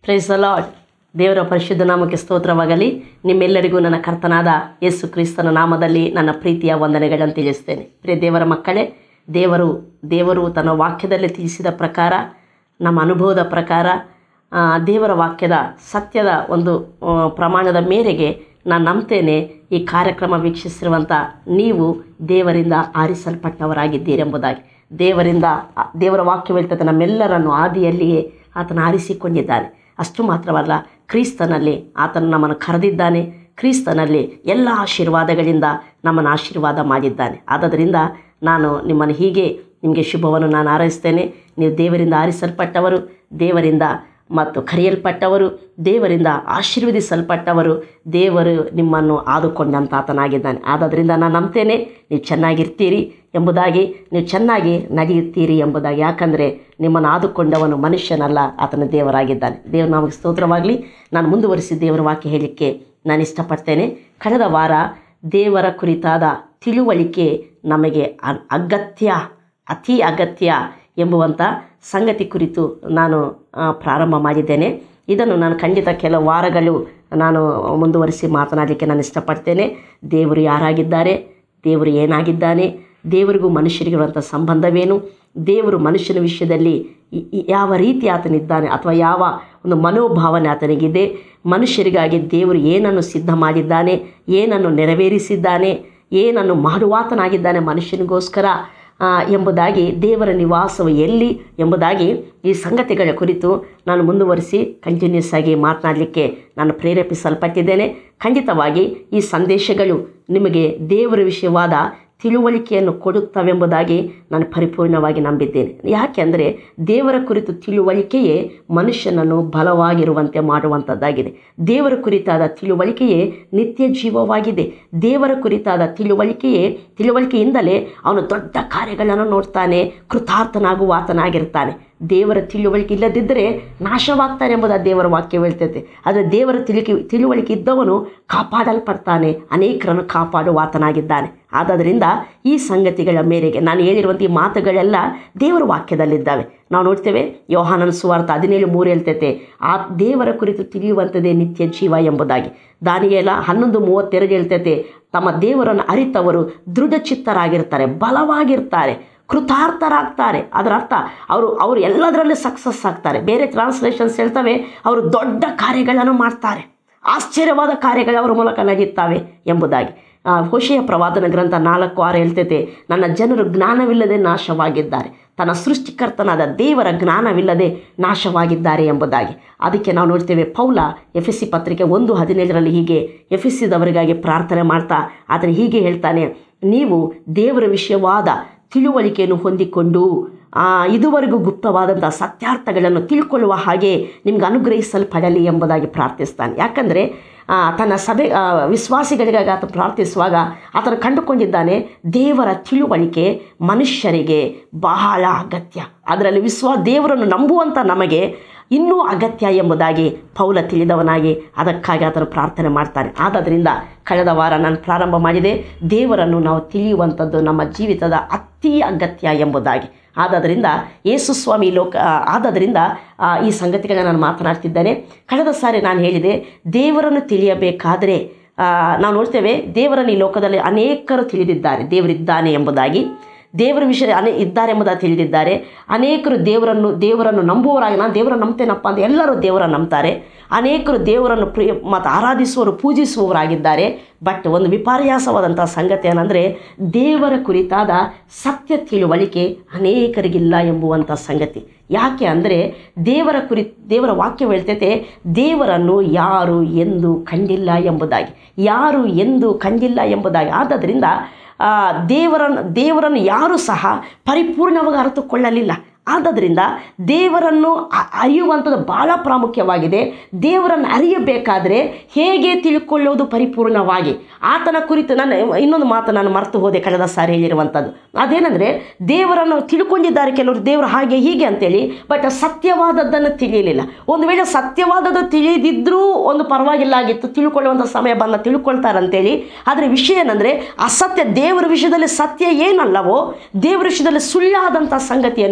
Price lord ದೇವರ ಪರಿಶುದ್ಧ ನಾಮಕ್ಕೆ ಸ್ತೋತ್ರವಾಗಲಿ ನಿಮ್ಮೆಲ್ಲರಿಗೂ ನನ್ನ ಕರ್ತನಾದ ಯೇಸು ಕ್ರಿಸ್ತನ ನಾಮದಲ್ಲಿ ನನ್ನ ಪ್ರೀತಿಯ ವಂದನೆಗಳನ್ನು ತಿಳಿಸ್ತೇನೆ ಪ್ರಿಯ ದೇವರ ಮಕ್ಕಳೇ ದೇವರು ದೇವರು ತನ್ನ ವಾಕ್ಯದಲ್ಲಿ ತಿಳಿಸಿದ ಪ್ರಕಾರ ನಮ್ಮ ಅನುಭವದ ಪ್ರಕಾರ ಆ, ದೇವರ ವಾಕ್ಯದ ಸತ್ಯದ ಒಂದು ಆ, ಪ್ರಮಾಣದ ಮೇರೆಗೆ ನಾನು ನಂಬ್ತೇನೆ ಈ ಕಾರ್ಯಕ್ರಮ ವೀಕ್ಷಿಸಿರುವಂಥ ನೀವು ದೇವರಿಂದ ಆರಿಸಲ್ಪಟ್ಟವರಾಗಿದ್ದೀರೆಂಬುದಾಗಿ ದೇವರಿಂದ ಆ, ದೇವರ ವಾಕ್ಯ ಹೇಳ್ತದೆ ನಮ್ಮೆಲ್ಲರನ್ನು ಆದಿಯಲ್ಲಿಯೇ ಆತನ ಆರಿಸಿಕೊಂಡಿದ್ದಾನೆ ಅಷ್ಟು ಮಾತ್ರವಲ್ಲ ಕ್ರಿಸ್ತನಲ್ಲಿ ಆತನು ನಮ್ಮನ್ನು ಕರೆದಿದ್ದಾನೆ ಕ್ರಿಸ್ತನಲ್ಲಿ ಎಲ್ಲ ಆಶೀರ್ವಾದಗಳಿಂದ ನಮ್ಮನ್ನು ಆಶೀರ್ವಾದ ಮಾಡಿದ್ದಾನೆ ಆದ್ದರಿಂದ ನಾನು ನಿಮ್ಮನ್ನು ಹೀಗೆ ನಿಮಗೆ ಶುಭವನ್ನು ನಾನು ಹಾರೈಸ್ತೇನೆ ನೀವು ದೇವರಿಂದ ಆರಿಸಲ್ಪಟ್ಟವರು ದೇವರಿಂದ ಮತ್ತು ಕರೆಯಲ್ಪಟ್ಟವರು ದೇವರಿಂದ ಆಶೀರ್ವದಿಸಲ್ಪಟ್ಟವರು ದೇವರು ನಿಮ್ಮನ್ನು ಆದುಕೊಂಡಂತ ಆತನಾಗಿದ್ದಾನೆ ಆದ್ದರಿಂದ ನಾನು ನಂಬ್ತೇನೆ ನೀವು ಚೆನ್ನಾಗಿರ್ತೀರಿ ಎಂಬುದಾಗಿ ನೀವು ಚೆನ್ನಾಗಿ ನಡೆಯುತ್ತೀರಿ ಎಂಬುದಾಗಿ ಯಾಕಂದರೆ ನಿಮ್ಮನ್ನು ಆದುಕೊಂಡವನು ಮನುಷ್ಯನಲ್ಲ ಆತನ ದೇವರಾಗಿದ್ದಾನೆ ದೇವರು ನಮಗೆ ಸ್ತೋತ್ರವಾಗಲಿ ನಾನು ಮುಂದುವರಿಸಿ ದೇವರ ವಾಕ್ಯ ಹೇಳಲಿಕ್ಕೆ ನಾನು ಇಷ್ಟಪಡ್ತೇನೆ ಕಳೆದ ವಾರ ದೇವರ ಕುರಿತಾದ ತಿಳುವಳಿಕೆ ನಮಗೆ ಅ- ಅಗತ್ಯ ಅತಿ ಅಗತ್ಯ ಎಂಬುವಂಥ ಸಂಗತಿ ಕುರಿತು ನಾನು ಆ, ಪ್ರಾರಂಭ ಮಾಡಿದ್ದೇನೆ ಇದನ್ನು ನಾನು ಖಂಡಿತ ಕೆಲವು ವಾರಗಳು ನಾನು ಮುಂದುವರಿಸಿ ಮಾತನಾಡಲಿಕ್ಕೆ ನಾನು ಇಷ್ಟಪಡ್ತೇನೆ ದೇವರು ಯಾರಾಗಿದ್ದಾರೆ ದೇವರು ಏನಾಗಿದ್ದಾನೆ ದೇವರಿಗೂ ಮನುಷ್ಯರಿಗಿರುವಂಥ ಸಂಬಂಧವೇನು ದೇವರು ಮನುಷ್ಯನ ವಿಷಯದಲ್ಲಿ ಈ- ಈ ಯಾವ ರೀತಿ ಆತನಿದ್ದಾನೆ ಅಥವಾ ಯಾವ ಒಂದು ಮನೋಭಾವನೆ ಆತನಿಗಿದೆ ಮನುಷ್ಯರಿಗಾಗಿ ದೇವರು ಏನನ್ನು ಸಿದ್ಧ ಮಾಡಿದ್ದಾನೆ ಏನನ್ನು ನೆರವೇರಿಸಿದ್ದಾನೆ ಏನನ್ನು ಮಾಡುವಾತನಾಗಿದ್ದಾನೆ ಮನುಷ್ಯನಿಗೋಸ್ಕರ ಆ, ಎಂಬುದಾಗಿ ದೇವರ ನಿವಾಸವು ಎಲ್ಲಿ ಎಂಬುದಾಗಿ ಈ ಸಂಗತಿಗಳ ಕುರಿತು ನಾನು ಮುಂದುವರಿಸಿ ಕಂಟಿನ್ಯೂಸ್ ಆಗಿ ಮಾತನಾಡಲಿಕ್ಕೆ ನಾನು ಪ್ರೇರೇಪಿಸಲ್ಪಟ್ಟಿದ್ದೇನೆ ಖಂಡಿತವಾಗಿ ಈ ಸಂದೇಶಗಳು ನಿಮಗೆ ದೇವರ ವಿಷಯವಾದ ತಿಳುವಳಿಕೆಯನ್ನು ಕೊಡುತ್ತವೆಂಬುದಾಗಿ ನಾನು ಪರಿಪೂರ್ಣವಾಗಿ ನಂಬಿದ್ದೇನೆ ಯಾಕೆಂದರೆ ದೇವರ ಕುರಿತು ತಿಳುವಳಿಕೆಯೇ ಮನುಷ್ಯನನ್ನು ಬಲವಾಗಿರುವಂತೆ ಮಾಡುವಂಥದ್ದಾಗಿದೆ ದೇವರ ಕುರಿತಾದ ತಿಳುವಳಿಕೆಯೇ ನಿತ್ಯ ಜೀವವಾಗಿದೆ ದೇವರ ಕುರಿತಾದ ತಿಳುವಳಿಕೆಯೇ ತಿಳುವಳಿಕೆಯಿಂದಲೇ ಅವನು ದೊಡ್ಡ ಕಾರ್ಯಗಳನ್ನು ನೋಡ್ತಾನೆ ಕೃತಾರ್ಥನಾಗುವ ಆತನಾಗಿರ್ತಾನೆ ದೇವರ ತಿಳುವಳಿಕೆ ಇಲ್ಲದಿದ್ದರೆ ನಾಶವಾಗ್ತಾನೆ ಎಂಬುದು ಆ ದೇವರ ವಾಕ್ಯ ಹೇಳ್ತೈತೆ ಆದರೆ ದೇವರ ತಿಳಿಕೆ ತಿಳುವಳಿಕೆ ಇದ್ದವನು ಕಾಪಾಡಲ್ಪಡ್ತಾನೆ ಅನೇಕರನ್ನು ಕಾಪಾಡುವ ಆತನಾಗಿದ್ದಾನೆ ಆದ್ದರಿಂದ ಈ ಸಂಗತಿಗಳ ಮೇರೆಗೆ ನಾನು ಹೇಳಿರುವಂಥ ಈ ಮಾತುಗಳೆಲ್ಲ ದೇವರ ವಾಕ್ಯದಲ್ಲಿದ್ದಾವೆ ನಾವು ನೋಡ್ತೇವೆ ಯೋಹಾನನ ಸುವಾರ್ಥ ಹದಿನೇಳು ಮೂರು ಹೇಳ್ತೈತೆ ಆ ದೇವರ ಕುರಿತು ತಿಳಿಯುವಂಥದ್ದೇ ನಿತ್ಯ ಜೀವ ಎಂಬುದಾಗಿ ದಾನಿಯೆಲ್ಲ ಹನ್ನೊಂದು ಮೂವತ್ತೆರಡು ಹೇಳ್ತೈತೆ ತಮ್ಮ ದೇವರನ್ನು ಅರಿತವರು ದೃಢಚಿತ್ತರಾಗಿರ್ತಾರೆ ಬಲವಾಗಿರ್ತಾರೆ ಕೃತಾರ್ಥರಾಗ್ತಾರೆ ಅದರ ಅರ್ಥ ಅವರು ಅವರು ಎಲ್ಲದರಲ್ಲೂ ಸಕ್ಸಸ್ ಆಗ್ತಾರೆ ಬೇರೆ ಟ್ರಾನ್ಸ್ಲೇಷನ್ಸ್ ಹೇಳ್ತವೆ ಅವರು ದೊಡ್ಡ ಕಾರ್ಯಗಳನ್ನು ಮಾಡ್ತಾರೆ ಆಶ್ಚರ್ಯವಾದ ಕಾರ್ಯಗಳು ಅವರ ಮೂಲಕ ನಡೆಯುತ್ತವೆ ಎಂಬುದಾಗಿ ಆ, ಹೋಶೆಯ ಪ್ರವಾದನ ಗ್ರಂಥ ನಾಲ್ಕು ಆರು ಹೇಳ್ತೈತೆ ನನ್ನ ಜನರು ಜ್ಞಾನವಿಲ್ಲದೆ ನಾಶವಾಗಿದ್ದಾರೆ ತನ್ನ ಸೃಷ್ಟಿಕರ್ತನಾದ ದೇವರ ಜ್ಞಾನವಿಲ್ಲದೆ ನಾಶವಾಗಿದ್ದಾರೆ ಎಂಬುದಾಗಿ ಅದಕ್ಕೆ ನಾವು ನೋಡ್ತೇವೆ ಪೌಲ ಎಫ್ ಎಸ್ ಸಿ ಪತ್ರಿಕೆ ಒಂದು ಹದಿನೇಳರಲ್ಲಿ ಹೀಗೆ ಎಫ್ ಎಸ್ ಸಿದವರಿಗಾಗಿ ಪ್ರಾರ್ಥನೆ ಮಾಡ್ತಾ ಆತನು ಹೀಗೆ ಹೇಳ್ತಾನೆ ನೀವು ದೇವರ ವಿಷಯವಾದ ತಿಳುವಳಿಕೆಯನ್ನು ಹೊಂದಿಕೊಂಡು ಆ, ಇದುವರೆಗೂ ಗುಪ್ತವಾದಂಥ ಸತ್ಯಾರ್ಥಗಳನ್ನು ತಿಳ್ಕೊಳ್ಳುವ ಹಾಗೆ ನಿಮ್ಗೆ ಅನುಗ್ರಹಿಸಲ್ಪಡಲಿ ಎಂಬುದಾಗಿ ಪ್ರಾರ್ಥಿಸ್ತಾನೆ ಯಾಕಂದರೆ ಆ, ತನ್ನ ಸಭೆ ಆ, ವಿಶ್ವಾಸಿಗಳಿಗಾಗಿ ಆತ ಪ್ರಾರ್ಥಿಸುವಾಗ ಆತನು ಕಂಡುಕೊಂಡಿದ್ದಾನೆ ದೇವರ ತಿಳುವಳಿಕೆ ಮನುಷ್ಯರಿಗೆ ಬಹಳ ಅಗತ್ಯ ಅದರಲ್ಲಿ ವಿಶ್ವಾ ದೇವರನ್ನು ನಂಬುವಂಥ ನಮಗೆ ಇನ್ನೂ ಅಗತ್ಯ ಎಂಬುದಾಗಿ ಪೌಲ ತಿಳಿದವನಾಗಿ ಅದಕ್ಕಾಗಿ ಆತನು ಪ್ರಾರ್ಥನೆ ಮಾಡ್ತಾನೆ ಆದ್ದರಿಂದ ಕಳೆದ ವಾರ ನಾನು ಪ್ರಾರಂಭ ಮಾಡಿದೆ ದೇವರನ್ನು ನಾವು ತಿಳಿಯುವಂಥದ್ದು ನಮ್ಮ ಜೀವಿತದ ಅತಿ ಅಗತ್ಯ ಎಂಬುದಾಗಿ ಆದದರಿಂದ ಯೇಸು ಸ್ವಾಮಿ ಲೋಕ ಆ, ಆದದರಿಂದ ಆ, ಈ ಸಂಗತಿಗಳನ್ನ ನಾನು ಮಾತನಾಡ್ತಿದ್ದೇನೆ ಕಳೆದ ಸಾರಿ ನಾನು ಹೇಳಿದೆ ದೇವರನ್ನು ತಿಳಿಯಬೇಕಾದರೆ ಆ, ನಾವು ನೋಡ್ತೇವೆ ದೇವರನ್ನು ಈ ಲೋಕದಲ್ಲಿ ಅನೇಕರು ತಿಳಿದಿದ್ದಾರೆ ದೇವರಿದ್ದಾನೆ ಎಂಬುದಾಗಿ ದೇವರ ವಿಷಯ ಅನೇ ಇದ್ದಾರೆ ಎಂಬುದಾಗಿ ತಿಳಿದಿದ್ದಾರೆ ಅನೇಕರು ದೇವರನ್ನು ದೇವರನ್ನು ನಂಬುವವರಾಗಿ ನಾನು ದೇವರನ್ನು ನಂಬ್ತೇನಪ್ಪ ಅಂತ ಎಲ್ಲರೂ ದೇವರನ್ನು ನಂಬ್ತಾರೆ ಅನೇಕರು ದೇವರನ್ನು ಪ್ರಿಯ ಮತ್ತು ಆರಾಧಿಸುವವರು ಪೂಜಿಸುವವರಾಗಿದ್ದಾರೆ ಬಟ್ ಒಂದು ವಿಪರ್ಯಾಸವಾದಂಥ ಸಂಗತಿ ಏನಂದರೆ ದೇವರ ಕುರಿತಾದ ಸತ್ಯ ತಿಳುವಳಿಕೆ ಅನೇಕರಿಗಿಲ್ಲ ಎಂಬುವಂಥ ಸಂಗತಿ ಯಾಕೆ ಅಂದರೆ ದೇವರ ಕುರಿ ದೇವರ ವಾಕ್ಯ ಹೇಳ್ತೈತೆ ದೇವರನ್ನು ಯಾರು ಎಂದು ಕಂಡಿಲ್ಲ ಎಂಬುದಾಗಿ ಯಾರು ಎಂದು ಕಂಡಿಲ್ಲ ಎಂಬುದಾಗಿ ಆದ್ದರಿಂದ ಆ, ದೇವರನ್ನು ದೇವರನ್ನು ಯಾರೂ ಸಹ ಪರಿಪೂರ್ಣವಾಗಿ ಅರಿತುಕೊಳ್ಳಲಿಲ್ಲ ಆದ್ದರಿಂದ ದೇವರನ್ನು ಅ- ಅರಿಯುವಂಥದ್ದು ಭಾಳ ಪ್ರಾಮುಖ್ಯವಾಗಿದೆ ದೇವರನ್ನು ಅರಿಯಬೇಕಾದರೆ ಹೇಗೆ ತಿಳ್ಕೊಳ್ಳೋದು ಪರಿಪೂರ್ಣವಾಗಿ ಆತನ ಕುರಿತು ನಾನು ಇನ್ನೊಂದು ಮಾತು ನಾನು ಮರೆತು ಹೋದೆ ಕಳೆದ ಸಾರಿ ಹೇಳಿರುವಂಥದ್ದು ಅದೇನೆಂದರೆ ದೇವರನ್ನು ತಿಳ್ಕೊಂಡಿದ್ದಾರೆ ಕೆಲವರು ದೇವರು ಹಾಗೆ ಹೀಗೆ ಅಂತೇಳಿ ಬಟ್ ಸತ್ಯವಾದದ್ದನ್ನು ತಿಳಿಯಲಿಲ್ಲ ಒಂದು ವೇಳೆ ಸತ್ಯವಾದದ್ದು ತಿಳಿದಿದ್ದರೂ ಒಂದು ಪರವಾಗಿಲ್ಲ ಆಗಿತ್ತು ತಿಳ್ಕೊಳ್ಳುವಂಥ ಸಮಯ ಬಂದ ತಿಳ್ಕೊಳ್ತಾರಂತೇಳಿ ಆದರೆ ವಿಷಯ ಏನಂದರೆ ಅಸತ್ಯ ದೇವರ ವಿಷಯದಲ್ಲಿ ಸತ್ಯ ಏನಲ್ಲವೋ ದೇವರ ವಿಷಯದಲ್ಲಿ ಸುಳ್ಳಾದಂಥ ಸಂಗತಿಯನ್ನು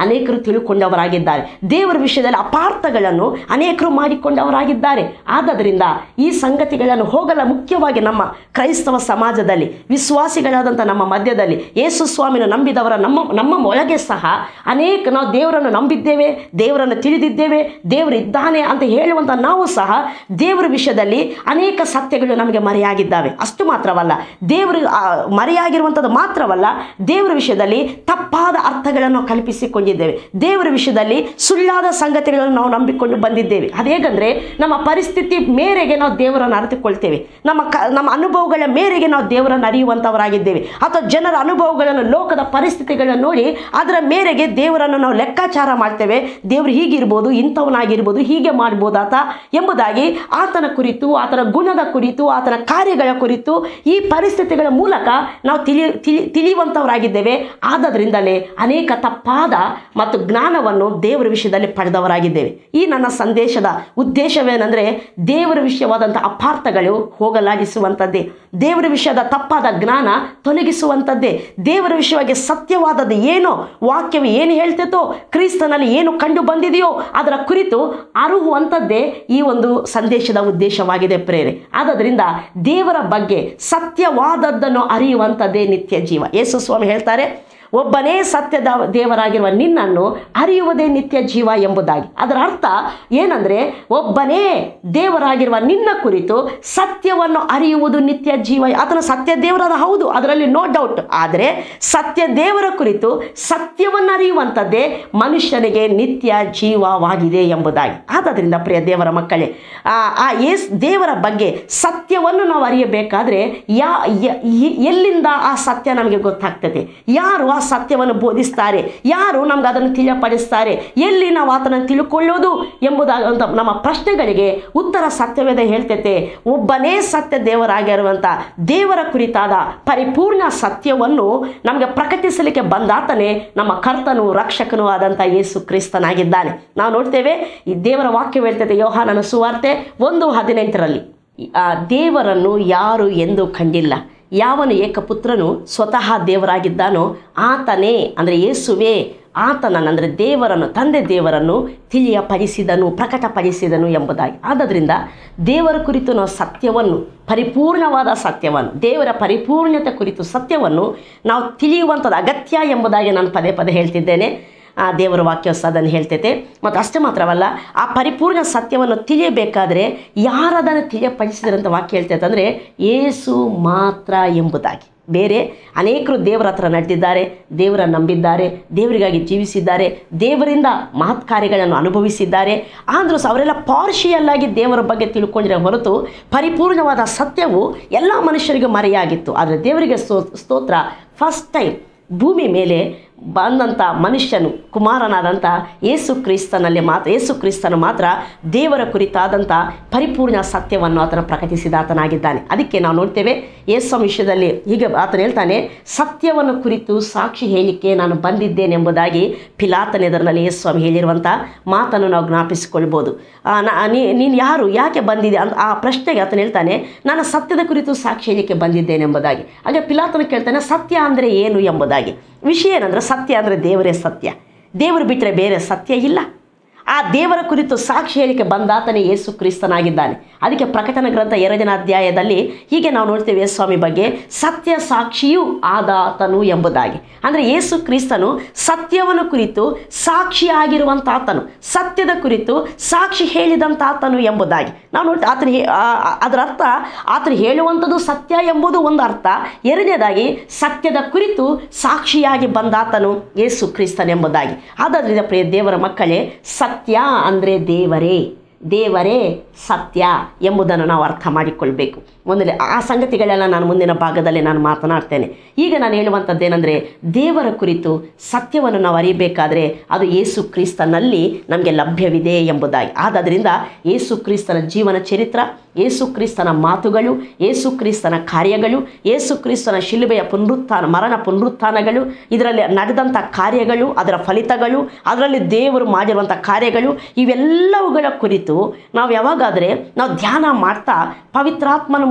ಅನೇಕರು ತಿಳ್ಕೊಂಡವರಾಗಿದ್ದಾರೆ ದೇವರ ವಿಷಯದಲ್ಲಿ ಅಪಾರ್ಥಗಳನ್ನು ಅನೇಕರು ಮಾಡಿಕೊಂಡವರಾಗಿದ್ದಾರೆ ಆದ್ದರಿಂದ ಈ ಸಂಗತಿಗಳನ್ನು ಹೋಗಲ ಮುಖ್ಯವಾಗಿ ನಮ್ಮ ಕ್ರೈಸ್ತವ ಸಮಾಜದಲ್ಲಿ ವಿಶ್ವಾಸಿಗಳಾದಂಥ ನಮ್ಮ ಮಧ್ಯದಲ್ಲಿ ಯೇಸು ಸ್ವಾಮಿನ ನಂಬಿದವರ ನಮ್ಮ ನಮ್ಮ ಒಳಗೆ ಸಹ ಅನೇಕ ನಾವು ದೇವರನ್ನು ನಂಬಿದ್ದೇವೆ ದೇವರನ್ನು ತಿಳಿದಿದ್ದೇವೆ ದೇವರು ಇದ್ದಾನೆ ಅಂತ ಹೇಳುವಂಥ ನಾವು ಸಹ ದೇವರ ವಿಷಯದಲ್ಲಿ ಅನೇಕ ಸತ್ಯಗಳು ನಮಗೆ ಮರೆಯಾಗಿದ್ದಾವೆ ಅಷ್ಟು ಮಾತ್ರವಲ್ಲ ದೇವರು ಆ, ಮರೆಯಾಗಿರುವಂಥದ್ದು ಮಾತ್ರವಲ್ಲ ದೇವರ ವಿಷಯದಲ್ಲಿ ತಪ್ಪಾದ ಅರ್ಥಗಳನ್ನು ಕಲ್ಪಿಸಿಕೊಂಡಿದ್ದೇವೆ ದೇವರ ವಿಷಯದಲ್ಲಿ ಸುಳ್ಳಾದ ಸಂಗತಿಗಳನ್ನು ನಾವು ನಂಬಿಕೊಂಡು ಬಂದಿದ್ದೇವೆ ಅದೇಗಂದ್ರೆ ನಮ್ಮ ಪರಿಸ್ಥಿತಿ ಮೇರೆಗೆ ನಾವು ದೇವರನ್ನು ಅರಿತುಕೊಳ್ತೇವೆ ನಮ್ಮ ಕ ನಮ್ಮ ಅನುಭವಗಳ ಮೇರೆಗೆ ನಾವು ದೇವರನ್ನು ಅರಿಯುವಂಥವರಾಗಿದ್ದೇವೆ ಅಥವಾ ಜನರ ಅನುಭವಗಳನ್ನು ಲೋಕದ ಪರಿಸ್ಥಿತಿಗಳನ್ನು ನೋಡಿ ಅದರ ಮೇರೆಗೆ ದೇವರನ್ನು ನಾವು ಲೆಕ್ಕಾಚಾರ ಮಾಡ್ತೇವೆ ದೇವರು ಹೀಗಿರ್ಬೋದು ಇಂಥವನಾಗಿರ್ಬೋದು ಹೀಗೆ ಮಾಡ್ಬೋದಾತ ಎಂಬುದಾಗಿ ಆತನ ಕುರಿತು ಆತನ ಗುಣದ ಕುರಿತು ಆತನ ಕಾರ್ಯಗಳ ಕುರಿತು ಈ ಪರಿಸ್ಥಿತಿಗಳ ಮೂಲಕ ನಾವು ತಿಳಿ ತಿಳಿ ತಿಳಿಯುವಂಥವರಾಗಿದ್ದೇವೆ ಆದದ್ರಿಂದಲೇ ಅನೇಕ ತಪ್ಪಾದ ಮತ್ತು ಜ್ಞಾನವನ್ನು ದೇವರ ವಿಷಯದಲ್ಲಿ ಪಡೆದವರಾಗಿದ್ದೇವೆ ಈ ನನ್ನ ಸಂದೇಶದ ಉದ್ದೇಶವೇನೆಂದರೆ ದೇವರ ವಿಷಯವಾದಂಥ ಅಪಾರ್ಥಗಳು ಹೋಗಲಾಗಿಸುವಂಥದ್ದೇ ದೇವರ ವಿಷಯದ ತಪ್ಪಾದ ಜ್ಞಾನ ತೊಲಗಿಸುವಂಥದ್ದೇ ದೇವರ ವಿಷಯವಾಗಿ ಸತ್ಯವಾದದ್ದು ಏನೋ ವಾಕ್ಯವು ಏನು ಹೇಳ್ತೈತೋ ಕ್ರಿಸ್ತನಲ್ಲಿ ಏನು ಕಂಡು ಬಂದಿದೆಯೋ ಅದರ ಕುರಿತು ಅರುಹುವಂಥದ್ದೇ ಈ ಒಂದು ಸಂದೇಶದ ಉದ್ದೇಶವಾಗಿದೆ ಪ್ರೇರೆ ಆದದ್ರಿಂದ ದೇವರ ಬಗ್ಗೆ ಸತ್ಯವಾದದ್ದನ್ನು ಅರಿಯುವಂಥದ್ದೇ ನಿತ್ಯ ಜೀವ ಯೇಸು ಸ್ವಾಮಿ ಹೇಳ್ತಾರೆ ಒಬ್ಬನೇ ಸತ್ಯದ ದೇವರಾಗಿರುವ ನಿನ್ನನ್ನು ಅರಿಯುವುದೇ ನಿತ್ಯ ಜೀವ ಎಂಬುದಾಗಿ ಅದರ ಅರ್ಥ ಏನಂದರೆ ಒಬ್ಬನೇ ದೇವರಾಗಿರುವ ನಿನ್ನ ಕುರಿತು ಸತ್ಯವನ್ನು ಅರಿಯುವುದು ನಿತ್ಯ ಜೀವ ಆತನ ಸತ್ಯ ದೇವರಾದ ಹೌದು ಅದರಲ್ಲಿ ನೋ ಡೌಟ್ ಆದರೆ ಸತ್ಯ ದೇವರ ಕುರಿತು ಸತ್ಯವನ್ನು ಅರಿಯುವಂಥದ್ದೇ ಮನುಷ್ಯನಿಗೆ ನಿತ್ಯ ಜೀವವಾಗಿದೆ ಎಂಬುದಾಗಿ ಆದದ್ರಿಂದ ಪ್ರಿಯ ದೇವರ ಮಕ್ಕಳೇ ಆ ಆ ಏಸ್ ದೇವರ ಬಗ್ಗೆ ಸತ್ಯವನ್ನು ನಾವು ಅರಿಯಬೇಕಾದ್ರೆ ಯಾ ಯ- ಎ- ಎಲ್ಲಿಂದ ಆ ಸತ್ಯ ನಮಗೆ ಗೊತ್ತಾಗ್ತದೆ ಯಾರು ಆ ಸತ್ಯವನ್ನು ಬೋಧಿಸ್ತಾರೆ ಯಾರು ನಮ್ಗೆ ಅದನ್ನು ತಿಳಿಯಪಡಿಸ್ತಾರೆ ಎಲ್ಲಿ ನಾವು ಆತನನ್ನು ತಿಳ್ಕೊಳ್ಳೋದು ಎಂಬುದಾದಂಥ ನಮ್ಮ ಪ್ರಶ್ನೆಗಳಿಗೆ ಉತ್ತರ ಸತ್ಯವೇದ ಹೇಳ್ತೈತೆ ಒಬ್ಬನೇ ಸತ್ಯ ದೇವರಾಗಿರುವಂಥ ದೇವರ ಕುರಿತಾದ ಪರಿಪೂರ್ಣ ಸತ್ಯವನ್ನು ನಮಗೆ ಪ್ರಕಟಿಸಲಿಕ್ಕೆ ಬಂದಾತನೇ ನಮ್ಮ ಕರ್ತನು ರಕ್ಷಕನೂ ಆದಂಥ ಯೇಸು ಕ್ರಿಸ್ತನಾಗಿದ್ದಾನೆ ನಾವು ನೋಡ್ತೇವೆ ಈ ದೇವರ ವಾಕ್ಯ ಹೇಳ್ತೈತೆ ಯೋಹಾನನ ಸುವಾರ್ತೆ ಒಂದು ಹದಿನೆಂಟರಲ್ಲಿ ಆ ದೇವರನ್ನು ಯಾರು ಎಂದು ಕಂಡಿಲ್ಲ ಯಾವನು ಏಕಪುತ್ರನು ಸ್ವತಃ ದೇವರಾಗಿದ್ದಾನೋ ಆತನೇ ಅಂದರೆ ಯೇಸುವೇ ಆತನನ್ನು ಅಂದರೆ ದೇವರನ್ನು ತಂದೆ ದೇವರನ್ನು ತಿಳಿಯಪಡಿಸಿದನು ಪ್ರಕಟಪಡಿಸಿದನು ಎಂಬುದಾಗಿ ಆದದ್ರಿಂದ ದೇವರ ಕುರಿತು ನಾವು ಸತ್ಯವನ್ನು ಪರಿಪೂರ್ಣವಾದ ಸತ್ಯವನ್ನು ದೇವರ ಪರಿಪೂರ್ಣತೆ ಕುರಿತು ಸತ್ಯವನ್ನು ನಾವು ತಿಳಿಯುವಂಥದ್ದು ಅಗತ್ಯ ಎಂಬುದಾಗಿ ನಾನು ಪದೇ ಪದೇ ಹೇಳ್ತಿದ್ದೇನೆ ಆ ದೇವರ ವಾಕ್ಯ ಸಹ ಅದನ್ನು ಹೇಳ್ತೈತೆ ಮತ್ತು ಅಷ್ಟೇ ಮಾತ್ರವಲ್ಲ ಆ ಪರಿಪೂರ್ಣ ಸತ್ಯವನ್ನು ತಿಳಿಯಬೇಕಾದ್ರೆ ಯಾರದನ್ನು ತಿಳಿಯಪಡಿಸಿದ್ರಂತ ವಾಕ್ಯ ಹೇಳ್ತೈತೆ ಅಂದರೆ ಏಸು ಮಾತ್ರ ಎಂಬುದಾಗಿ ಬೇರೆ ಅನೇಕರು ದೇವರ ಹತ್ರ ನಡೆದಿದ್ದಾರೆ ದೇವರ ನಂಬಿದ್ದಾರೆ ದೇವರಿಗಾಗಿ ಜೀವಿಸಿದ್ದಾರೆ ದೇವರಿಂದ ಮಹತ್ ಕಾರ್ಯಗಳನ್ನು ಅನುಭವಿಸಿದ್ದಾರೆ ಆದರೂ ಸಹ ಅವರೆಲ್ಲ ಪಾರ್ಷಿಯಲ್ ಆಗಿ ದೇವರ ಬಗ್ಗೆ ತಿಳ್ಕೊಂಡಿರೋ ಹೊರತು ಪರಿಪೂರ್ಣವಾದ ಸತ್ಯವು ಎಲ್ಲ ಮನುಷ್ಯರಿಗೆ ಮರೆಯಾಗಿತ್ತು ಆದರೆ ದೇವರಿಗೆ ಸ್ತೋ ಸ್ತೋತ್ರ ಫಸ್ಟ್ ಟೈಮ್ ಭೂಮಿ ಮೇಲೆ ಬಂದಂಥ ಮನುಷ್ಯನು ಕುಮಾರನಾದಂಥ ಯೇಸು ಕ್ರಿಸ್ತನಲ್ಲಿ ಮಾತ್ರ ಯೇಸು ಕ್ರಿಸ್ತನು ಮಾತ್ರ ದೇವರ ಕುರಿತಾದಂಥ ಪರಿಪೂರ್ಣ ಸತ್ಯವನ್ನು ಆತನ ಪ್ರಕಟಿಸಿದ ಆತನಾಗಿದ್ದಾನೆ ಅದಕ್ಕೆ ನಾವು ನೋಡ್ತೇವೆ ಯೇಸು ವಿಷಯದಲ್ಲಿ ಹೀಗೆ ಆತನು ಹೇಳ್ತಾನೆ ಸತ್ಯವನ್ನು ಕುರಿತು ಸಾಕ್ಷಿ ಹೇಳಿಕೆ ನಾನು ಬಂದಿದ್ದೇನೆಂಬುದಾಗಿ ಪಿಲಾತನೆದರಲ್ಲಿ ಯೇಸು ಸ್ವಾಮಿ ಹೇಳಿರುವಂಥ ಮಾತನ್ನು ನಾವು ಜ್ಞಾಪಿಸಿಕೊಳ್ಬೋದು ಆ, ನಾ- ನೀ- ನೀನು ಯಾರು ಯಾಕೆ ಬಂದಿದೆ ಅಂತ ಆ ಪ್ರಶ್ನೆಗೆ ಆತನು ಹೇಳ್ತಾನೆ ನಾನು ಸತ್ಯದ ಕುರಿತು ಸಾಕ್ಷಿ ಹೇಳಿಕೆ ಬಂದಿದ್ದೇನೆಂಬುದಾಗಿ ಹಾಗೆ ಪಿಲಾತನು ಕೇಳ್ತಾನೆ ಸತ್ಯ ಅಂದರೆ ಏನು ಎಂಬುದಾಗಿ ವಿಷಯ ಏನಂದ್ರೆ ಸತ್ಯ ಅಂದರೆ ದೇವರೇ ಸತ್ಯ ದೇವರು ಬಿಟ್ಟರೆ ಬೇರೆ ಸತ್ಯ ಇಲ್ಲ ಆ ದೇವರ ಕುರಿತು ಸಾಕ್ಷಿ ಹೇಳಿಕೆ ಬಂದಾತನೇ ಯೇಸು ಕ್ರಿಸ್ತನಾಗಿದ್ದಾನೆ ಅದಕ್ಕೆ ಪ್ರಕಟಣ ಗ್ರಂಥ ಎರಡನೇ ಅಧ್ಯಾಯದಲ್ಲಿ ಹೀಗೆ ನಾವು ನೋಡ್ತೇವೆ ಯೇಸು ಸ್ವಾಮಿ ಬಗ್ಗೆ ಸತ್ಯ ಸಾಕ್ಷಿಯೂ ಆದಾತನು ಎಂಬುದಾಗಿ ಅಂದರೆ ಯೇಸು ಕ್ರಿಸ್ತನು ಸತ್ಯವನ್ನು ಕುರಿತು ಸಾಕ್ಷಿಯಾಗಿರುವಂಥ ಆತನು ಸತ್ಯದ ಕುರಿತು ಸಾಕ್ಷಿ ಹೇಳಿದಂಥ ಆತನು ಎಂಬುದಾಗಿ ನಾವು ನೋಡಿ ಆತನ ಹೇ- ಆ- ಆ- ಅದರ ಅರ್ಥ ಆತನು ಹೇಳುವಂಥದ್ದು ಸತ್ಯ ಎಂಬುದು ಒಂದು ಅರ್ಥ ಎರಡನೇದಾಗಿ ಸತ್ಯದ ಕುರಿತು ಸಾಕ್ಷಿಯಾಗಿ ಬಂದಾತನು ಯೇಸು ಕ್ರಿಸ್ತನೆಂಬುದಾಗಿ ಆದ್ದರಿಂದ ಪ್ರಿಯ ದೇವರ ಮಕ್ಕಳೇ ಸತ್ಯ ಅಂದರೆ ದೇವರೇ ದೇವರೇ ಸತ್ಯ ಎಂಬುದನ್ನು ನಾವು ಅರ್ಥ ಮಾಡಿಕೊಳ್ಬೇಕು ಒಂದನೇ ಆ ಸಂಗತಿಗಳೆಲ್ಲ ನಾನು ಮುಂದಿನ ಭಾಗದಲ್ಲಿ ನಾನು ಮಾತನಾಡ್ತೇನೆ ಈಗ ನಾನು ಹೇಳುವಂಥದ್ದೇನೆಂದರೆ ದೇವರ ಕುರಿತು ಸತ್ಯವನ್ನು ನಾವು ಅರಿಯಬೇಕಾದ್ರೆ ಅದು ಯೇಸು ಕ್ರಿಸ್ತನಲ್ಲಿ ನಮಗೆ ಲಭ್ಯವಿದೆ ಎಂಬುದಾಗಿ ಆದದರಿಂದ ಯೇಸು ಕ್ರಿಸ್ತನ ಜೀವನ ಚರಿತ್ರ ಯೇಸು ಕ್ರಿಸ್ತನ ಮಾತುಗಳು ಯೇಸು ಕ್ರಿಸ್ತನ ಕಾರ್ಯಗಳು ಯೇಸು ಕ್ರಿಸ್ತನ ಶಿಲುಬೆಯ ಪುನರುತ್ಥಾನ ಮರಣ ಪುನರುತ್ಥಾನಗಳು ಇದರಲ್ಲಿ ನಡೆದಂಥ ಕಾರ್ಯಗಳು ಅದರ ಫಲಿತಗಳು ಅದರಲ್ಲಿ ದೇವರು ಮಾಡಿರುವಂಥ ಕಾರ್ಯಗಳು ಇವೆಲ್ಲವುಗಳ ಕುರಿತು ನಾವು ಯಾವಾಗಾದರೆ ನಾವು ಧ್ಯಾನ ಮಾಡ್ತಾ ಪವಿತ್ರಾತ್ಮನ ಮೂಲಕ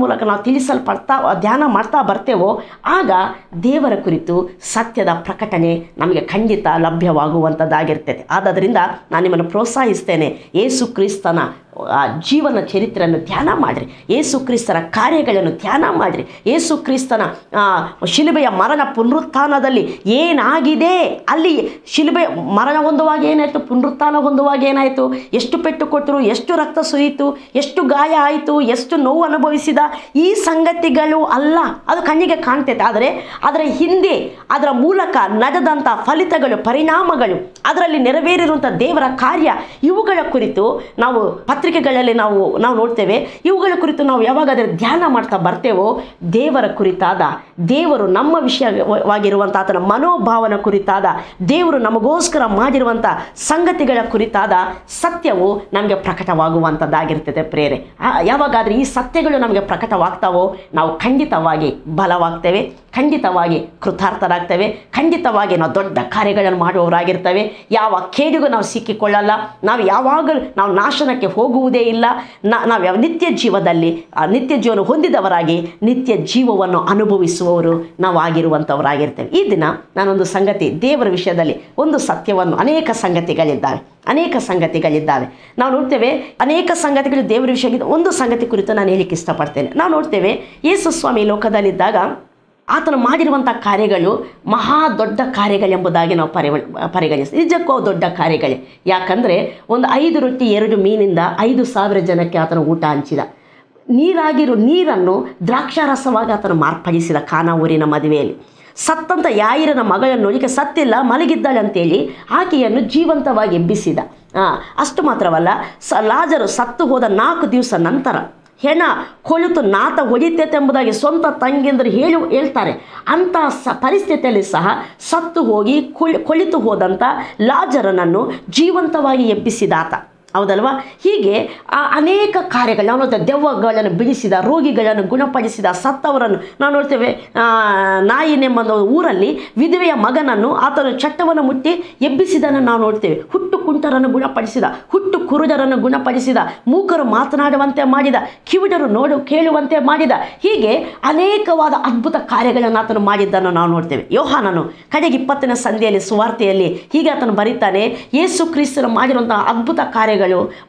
ಮೂಲಕ ನಾವು ತಿಳಿಸಲ್ಪಡ್ತಾ ಧ್ಯಾನ ಮಾಡ್ತಾ ಬರ್ತೇವೋ ಆಗ ದೇವರ ಕುರಿತು ಸತ್ಯದ ಪ್ರಕಟಣೆ ನಮಗೆ ಖಂಡಿತ ಲಭ್ಯವಾಗುವಂಥದ್ದಾಗಿರ್ತದೆ ಆದ್ದರಿಂದ ನಾನು ನಿಮ್ಮನ್ನು ಪ್ರೋತ್ಸಾಹಿಸ್ತೇನೆ ಏಸು ಕ್ರಿಸ್ತನ ಆ ಜೀವನ ಚರಿತ್ರೆಯನ್ನು ಧ್ಯಾನ ಮಾಡಿರಿ ಏಸು ಕ್ರಿಸ್ತನ ಕಾರ್ಯಗಳನ್ನು ಧ್ಯಾನ ಮಾಡಿರಿ ಏಸು ಕ್ರಿಸ್ತನ ಆ, ಶಿಲುಬೆಯ ಮರಣ ಪುನರುತ್ಥಾನದಲ್ಲಿ ಏನಾಗಿದೆ ಅಲ್ಲಿ ಶಿಲುಬೆ ಮರಣ ಹೊಂದುವಾಗ ಏನಾಯಿತು ಪುನರುತ್ಥಾನ ಹೊಂದುವಾಗ ಏನಾಯಿತು ಎಷ್ಟು ಪೆಟ್ಟು ಕೊಟ್ಟರು ಎಷ್ಟು ರಕ್ತ ಸುರಿಯಿತು ಎಷ್ಟು ಗಾಯ ಆಯಿತು ಎಷ್ಟು ನೋವು ಅನುಭವಿಸಿದ ಈ ಸಂಗತಿಗಳು ಅಲ್ಲ ಅದು ಕಣ್ಣಿಗೆ ಕಾಣ್ತೈತೆ ಆದರೆ ಅದರ ಹಿಂದೆ ಅದರ ಮೂಲಕ ನಡೆದಂಥ ಫಲಿತಗಳು ಪರಿಣಾಮಗಳು ಅದರಲ್ಲಿ ನೆರವೇರಿರುವಂಥ ದೇವರ ಕಾರ್ಯ ಇವುಗಳ ಕುರಿತು ನಾವು ಪತ್ರಿಕೆಗಳಲ್ಲಿ ನಾವು ನಾವು ನೋಡ್ತೇವೆ ಇವುಗಳ ಕುರಿತು ನಾವು ಯಾವಾಗ ಅದರ ಧ್ಯಾನ ಮಾಡ್ತಾ ಬರ್ತೇವೋ ದೇವರ ಕುರಿತಾದ ದೇವರು ನಮ್ಮ ವಿಷಯವಾಗಿರುವಂಥ ಆತನ ಮನೋಭಾವನ ಕುರಿತಾದ ದೇವರು ನಮಗೋಸ್ಕರ ಮಾಡಿರುವಂಥ ಸಂಗತಿಗಳ ಕುರಿತಾದ ಸತ್ಯವು ನಮಗೆ ಪ್ರಕಟವಾಗುವಂಥದ್ದಾಗಿರ್ತದೆ ಪ್ರೇರೆ ಆ- ಯಾವಾಗಾದರೆ ಈ ಸತ್ಯಗಳು ನಮಗೆ ಪ್ರಕಟವಾಗ್ತಾವೋ ನಾವು ಖಂಡಿತವಾಗಿ ಬಲವಾಗ್ತೇವೆ ಖಂಡಿತವಾಗಿ ಕೃತಾರ್ಥರಾಗ್ತೇವೆ ಖಂಡಿತವಾಗಿ ನಾವು ದೊಡ್ಡ ಕಾರ್ಯಗಳನ್ನು ಮಾಡುವವರಾಗಿರ್ತೇವೆ ಯಾವ ಕೇಡಿಗೂ ನಾವು ಸಿಕ್ಕಿಕೊಳ್ಳಲ್ಲ ನಾವು ಯಾವಾಗಲೂ ನಾವು ನಾಶನಕ್ಕೆ ಹೋಗುವುದೇ ಇಲ್ಲ ನಾ- ನಾವು ಯಾವ ನಿತ್ಯ ಜೀವದಲ್ಲಿ ಆ ನಿತ್ಯ ಜೀವನ ಹೊಂದಿದವರಾಗಿ ನಿತ್ಯ ಜೀವವನ್ನು ಅನುಭವಿಸುವವರು ನಾವು ಆಗಿರುವಂಥವರಾಗಿರ್ತೇವೆ ಈ ದಿನ ನಾನೊಂದು ಸಂಗತಿ ದೇವರ ವಿಷಯದಲ್ಲಿ ಒಂದು ಸತ್ಯವನ್ನು ಅನೇಕ ಸಂಗತಿಗಳಿದ್ದಾವೆ ಅನೇಕ ಸಂಗತಿಗಳಿದ್ದಾವೆ ನಾವು ನೋಡ್ತೇವೆ ಅನೇಕ ಸಂಗತಿಗಳು ದೇವರ ವಿಷಯ ಒಂದು ಸಂಗತಿ ಕುರಿತು ನಾನು ಹೇಳಿಕ್ಕೆ ಇಷ್ಟಪಡ್ತೇನೆ ನಾವು ನೋಡ್ತೇವೆ ಯೇಸು ಸ್ವಾಮಿ ಲೋಕದಲ್ಲಿದ್ದಾಗ ಆತನು ಮಾಡಿರುವಂಥ ಕಾರ್ಯಗಳು ಮಹಾ ದೊಡ್ಡ ಕಾರ್ಯಗಳೆಂಬುದಾಗಿ ನಾವು ಪರಿ ಪರಿಗಣಿಸ್ತೀವಿ ನಿಜಕ್ಕೂ ಅವು ದೊಡ್ಡ ಕಾರ್ಯಗಳೇ ಯಾಕಂದರೆ ಒಂದು ಐದು ರೊಟ್ಟಿ ಎರಡು ಮೀನಿಂದ ಐದು ಸಾವಿರ ಜನಕ್ಕೆ ಆತನು ಊಟ ಹಂಚಿದ ನೀರಾಗಿರೋ ನೀರನ್ನು ದ್ರಾಕ್ಷಾರಸವಾಗಿ ಆತನು ಮಾರ್ಪಡಿಸಿದ ಖಾನಾ ಊರಿನ ಮದುವೆಯಲ್ಲಿ ಸತ್ತಂತ ಯಾಯಿರನ ಮಗಳನ್ನು ಈಕೆ ಸತ್ತಿಲ್ಲ ಮಲಗಿದ್ದಾಳೆ ಅಂತೇಳಿ ಆಕೆಯನ್ನು ಜೀವಂತವಾಗಿ ಎಬ್ಬಿಸಿದ ಆ, ಅಷ್ಟು ಮಾತ್ರವಲ್ಲ ಸ ಲಾಜರು ಸತ್ತು ಹೋದ ನಾಲ್ಕು ದಿವಸ ನಂತರ ಹೆಣ ಕೊಳಿತು ನಾತ ಹೊಡಿತೈತೆ ಎಂಬುದಾಗಿ ಸ್ವಂತ ತಂಗಿಯಂದರು ಹೇಳಿ ಹೇಳ್ತಾರೆ ಅಂಥ ಸ ಪರಿಸ್ಥಿತಿಯಲ್ಲಿ ಸಹ ಸತ್ತು ಹೋಗಿ ಕುಳ್ ಕೊಳಿತು ಹೋದಂಥ ಲಾಜರನನ್ನು ಜೀವಂತವಾಗಿ ಎಬ್ಬಿಸಿದಾತ ಹೌದಲ್ವಾ ಹೀಗೆ ಆ ಅನೇಕ ಕಾರ್ಯಗಳು ನಾವು ನೋಡ್ತೇವೆ ದೆವ್ವಗಳನ್ನು ಬಿಡಿಸಿದ ರೋಗಿಗಳನ್ನು ಗುಣಪಡಿಸಿದ ಸತ್ತವರನ್ನು ನಾವು ನೋಡ್ತೇವೆ ಆ, ನಾಯಿನೆಂಬ ಒಂದು ಊರಲ್ಲಿ ವಿಧವೆಯ ಮಗನನ್ನು ಆತನ ಚಟ್ಟವನ್ನು ಮುಟ್ಟಿ ಎಬ್ಬಿಸಿದನ್ನು ನಾವು ನೋಡ್ತೇವೆ ಹುಟ್ಟು ಕುಂಟರನ್ನು ಗುಣಪಡಿಸಿದ ಹುಟ್ಟು ಕುರುಡರನ್ನು ಗುಣಪಡಿಸಿದ ಮೂಕರು ಮಾತನಾಡುವಂತೆ ಮಾಡಿದ ಕಿವಿಡರು ನೋಡು ಕೇಳುವಂತೆ ಮಾಡಿದ ಹೀಗೆ ಅನೇಕವಾದ ಅದ್ಭುತ ಕಾರ್ಯಗಳನ್ನು ಆತನು ಮಾಡಿದ್ದನ್ನು ನಾವು ನೋಡ್ತೇವೆ ಯೋಹಾನನು ಕಡೆಗೆ ಇಪ್ಪತ್ತನೇ ಸಂಧಿಯಲ್ಲಿ ಸುವಾರ್ತೆಯಲ್ಲಿ ಹೀಗೆ ಆತನು ಬರೀತಾನೆ ಯೇಸು ಕ್ರಿಸ್ತನು ಮಾಡಿರುವಂತಹ ಅದ್ಭುತ ಕಾರ್ಯಗಳು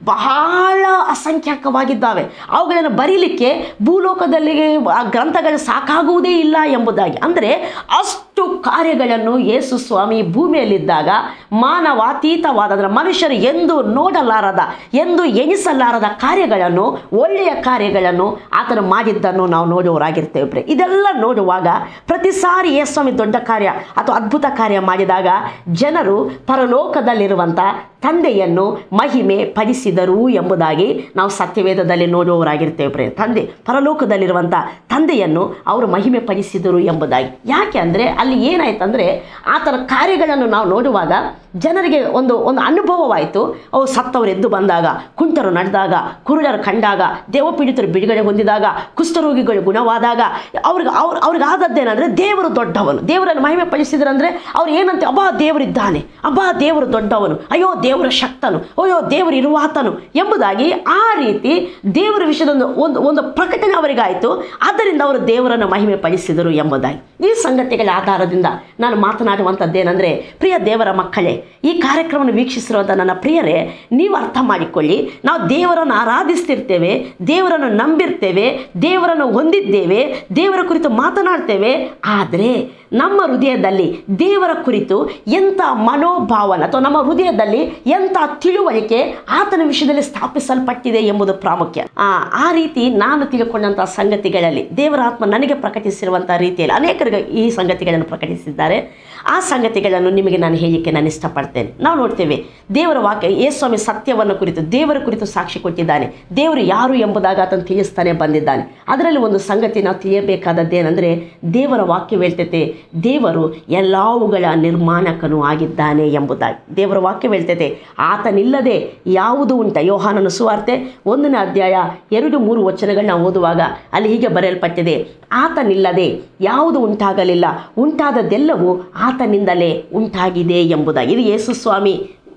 ಬಹಳ ಅಸಂಖ್ಯಾಕವಾಗಿದ್ದಾವೆ ಅವುಗಳನ್ನು ಬರೀಲಿಕ್ಕೆ ಭೂಲೋಕದಲ್ಲಿ ಆ ಗ್ರಂಥಗಳು ಸಾಕಾಗುವುದೇ ಇಲ್ಲ ಎಂಬುದಾಗಿ ಅಂದರೆ ಅಷ್ಟು ಕಾರ್ಯಗಳನ್ನು ಯೇಸು ಸ್ವಾಮಿ ಭೂಮಿಯಲ್ಲಿದ್ದಾಗ ಮಾನವಾತೀತವಾದ ಅಂದರೆ ಮನುಷ್ಯರು ಎಂದು ನೋಡಲಾರದ ಎಂದು ಎಣಿಸಲಾರದ ಕಾರ್ಯಗಳನ್ನು ಒಳ್ಳೆಯ ಕಾರ್ಯಗಳನ್ನು ಆತನು ಮಾಡಿದ್ದನ್ನು ನಾವು ನೋಡುವವರಾಗಿರ್ತೇವೆ ಪ್ರಿಯ. ಇದೆಲ್ಲ ನೋಡುವಾಗ ಪ್ರತಿ ಸಾರಿ ಯೇಸು ಸ್ವಾಮಿ ದೊಡ್ಡ ಕಾರ್ಯ ಅಥವಾ ಅದ್ಭುತ ಕಾರ್ಯ ಮಾಡಿದಾಗ ಜನರು ಪರಲೋಕದಲ್ಲಿರುವಂಥ ತಂದೆಯನ್ನು ಮಹಿಮೆ ಪಡಿಸಿದರು ಎಂಬುದಾಗಿ ನಾವು ಸತ್ಯವೇದದಲ್ಲಿ ನೋಡುವವರಾಗಿರ್ತೇವೆ ಪ್ರಿಯ ತಂದೆ ಪರಲೋಕದಲ್ಲಿರುವಂಥ ತಂದೆಯನ್ನು ಅವರು ಮಹಿಮೆ ಪಡಿಸಿದರು ಎಂಬುದಾಗಿ ಯಾಕೆ ಅಂದರೆ ಅಲ್ಲಿ ಏನಾಯ್ತಂದರೆ ಆತನ ಕಾರ್ಯಗಳನ್ನು ನಾವು ನೋಡುವಾಗ ಜನರಿಗೆ ಒಂದು ಒಂದು ಅನುಭವವಾಯಿತು ಅವು ಸತ್ತವರು ಎದ್ದು ಬಂದಾಗ ಕುಂಟರು ನಡೆದಾಗ ಕುರುಡರು ಕಂಡಾಗ ದೇವಪೀಡಿತರು ಬಿಡುಗಡೆ ಹೊಂದಿದಾಗ ಕುಷ್ಠರೋಗಿಗಳು ಗುಣವಾದಾಗ ಅವ್ರಿಗೆ ಅವ್ರು ಅವ್ರಿಗೆ ಆದದ್ದೇನೆಂದರೆ ದೇವರು ದೊಡ್ಡವನು ದೇವರನ್ನು ಮಹಿಮೆ ಪಡಿಸಿದ್ರಂದ್ರೆ ಅವ್ರು ಏನಂತೆ ಅಬ್ಬಾ ದೇವರಿದ್ದಾನೆ ಅಬ್ಬಾ ದೇವರು ದೊಡ್ಡವನು ಅಯ್ಯೋ ದೇವರ ಶಕ್ತನು ಅಯ್ಯೋ ದೇವರು ಇರುವಾತನು ಎಂಬುದಾಗಿ ಆ ರೀತಿ ದೇವರ ವಿಷಯದ ಒಂದು ಒಂದು ಒಂದು ಪ್ರಕಟಣೆ ಅವರಿಗಾಯಿತು ಆದ್ದರಿಂದ ಅವರು ದೇವರನ್ನು ಮಹಿಮೆ ಪಡಿಸಿದರು ಎಂಬುದಾಗಿ ಈ ಸಂಗತಿಗಳ ಆಧಾರದಿಂದ ನಾನು ಮಾತನಾಡುವಂಥದ್ದೇನೆಂದರೆ ಪ್ರಿಯ ದೇವರ ಮಕ್ಕಳೇ ಈ ಕಾರ್ಯಕ್ರಮವನ್ನು ವೀಕ್ಷಿಸಿರುವಂಥ ನನ್ನ ಪ್ರಿಯರೇ ನೀವು ಅರ್ಥ ಮಾಡಿಕೊಳ್ಳಿ ನಾವು ದೇವರನ್ನು ಆರಾಧಿಸ್ತಿರ್ತೇವೆ ದೇವರನ್ನು ನಂಬಿರ್ತೇವೆ ದೇವರನ್ನು ಹೊಂದಿದ್ದೇವೆ ದೇವರ ಕುರಿತು ಮಾತನಾಡ್ತೇವೆ ಆದರೆ ನಮ್ಮ ಹೃದಯದಲ್ಲಿ ದೇವರ ಕುರಿತು ಎಂಥ ಮನೋಭಾವನ ಅಥವಾ ನಮ್ಮ ಹೃದಯದಲ್ಲಿ ಎಂಥ ತಿಳುವಳಿಕೆ ಆತನ ವಿಷಯದಲ್ಲಿ ಸ್ಥಾಪಿಸಲ್ಪಟ್ಟಿದೆ ಎಂಬುದು ಪ್ರಾಮುಖ್ಯ ಆ ಆ ರೀತಿ ನಾನು ತಿಳ್ಕೊಂಡಂಥ ಸಂಗತಿಗಳಲ್ಲಿ ದೇವರ ಆತ್ಮ ನನಗೆ ಪ್ರಕಟಿಸಿರುವಂಥ ರೀತಿಯಲ್ಲಿ ಅನೇಕರಿಗೆ ಈ ಸಂಗತಿಗಳನ್ನು ಪ್ರಕಟಿಸಿದ್ದಾರೆ ಆ ಸಂಗತಿಗಳನ್ನು ನಿಮಗೆ ನಾನು ಹೇಳಲಿಕ್ಕೆ ನಾನು ಇಷ್ಟಪಡ್ತೇನೆ ನಾವು ನೋಡ್ತೇವೆ ದೇವರ ವಾಕ್ಯ ಯೇಸ್ವಾಮಿ ಸತ್ಯವನ್ನು ಕುರಿತು ದೇವರ ಕುರಿತು ಸಾಕ್ಷಿ ಕೊಟ್ಟಿದ್ದಾನೆ ದೇವರು ಯಾರು ಎಂಬುದಾಗಿ ಆತನು ತಿಳಿಸ್ತಾನೆ ಬಂದಿದ್ದಾನೆ ಅದರಲ್ಲಿ ಒಂದು ಸಂಗತಿ ನಾವು ತಿಳಿಯಬೇಕಾದದ್ದೇನೆಂದರೆ ದೇವರ ವಾಕ್ಯ ಹೇಳ್ತೈತೆ ದೇವರು ಎಲ್ಲವುಗಳ ನಿರ್ಮಾಣಕನು ಆಗಿದ್ದಾನೆ ಎಂಬುದಾಗಿ ದೇವರ ವಾಕ್ಯ ಹೇಳ್ತೈತೆ ಆತನಿಲ್ಲದೆ ಯಾವುದು ಉಂಟ ಯೋಹಾನನ ಸುವಾರ್ತೆ ಒಂದನೇ ಅಧ್ಯಾಯ ಎರಡು ಮೂರು ವಚನಗಳನ್ನ ಓದುವಾಗ ಅಲ್ಲಿ ಹೀಗೆ ಬರೆಯಲ್ಪಟ್ಟಿದೆ ಆತನಿಲ್ಲದೆ ಯಾವುದು ಉಂಟಾಗಲಿಲ್ಲ ಉಂಟಾದದ್ದೆಲ್ಲವೂ ಆತನಿಂದಲೇ ಉಂಟಾಗಿದೆ ಎಂಬುದಾಗಿ ಇದು ಯೇಸು ಸ್ವಾಮಿ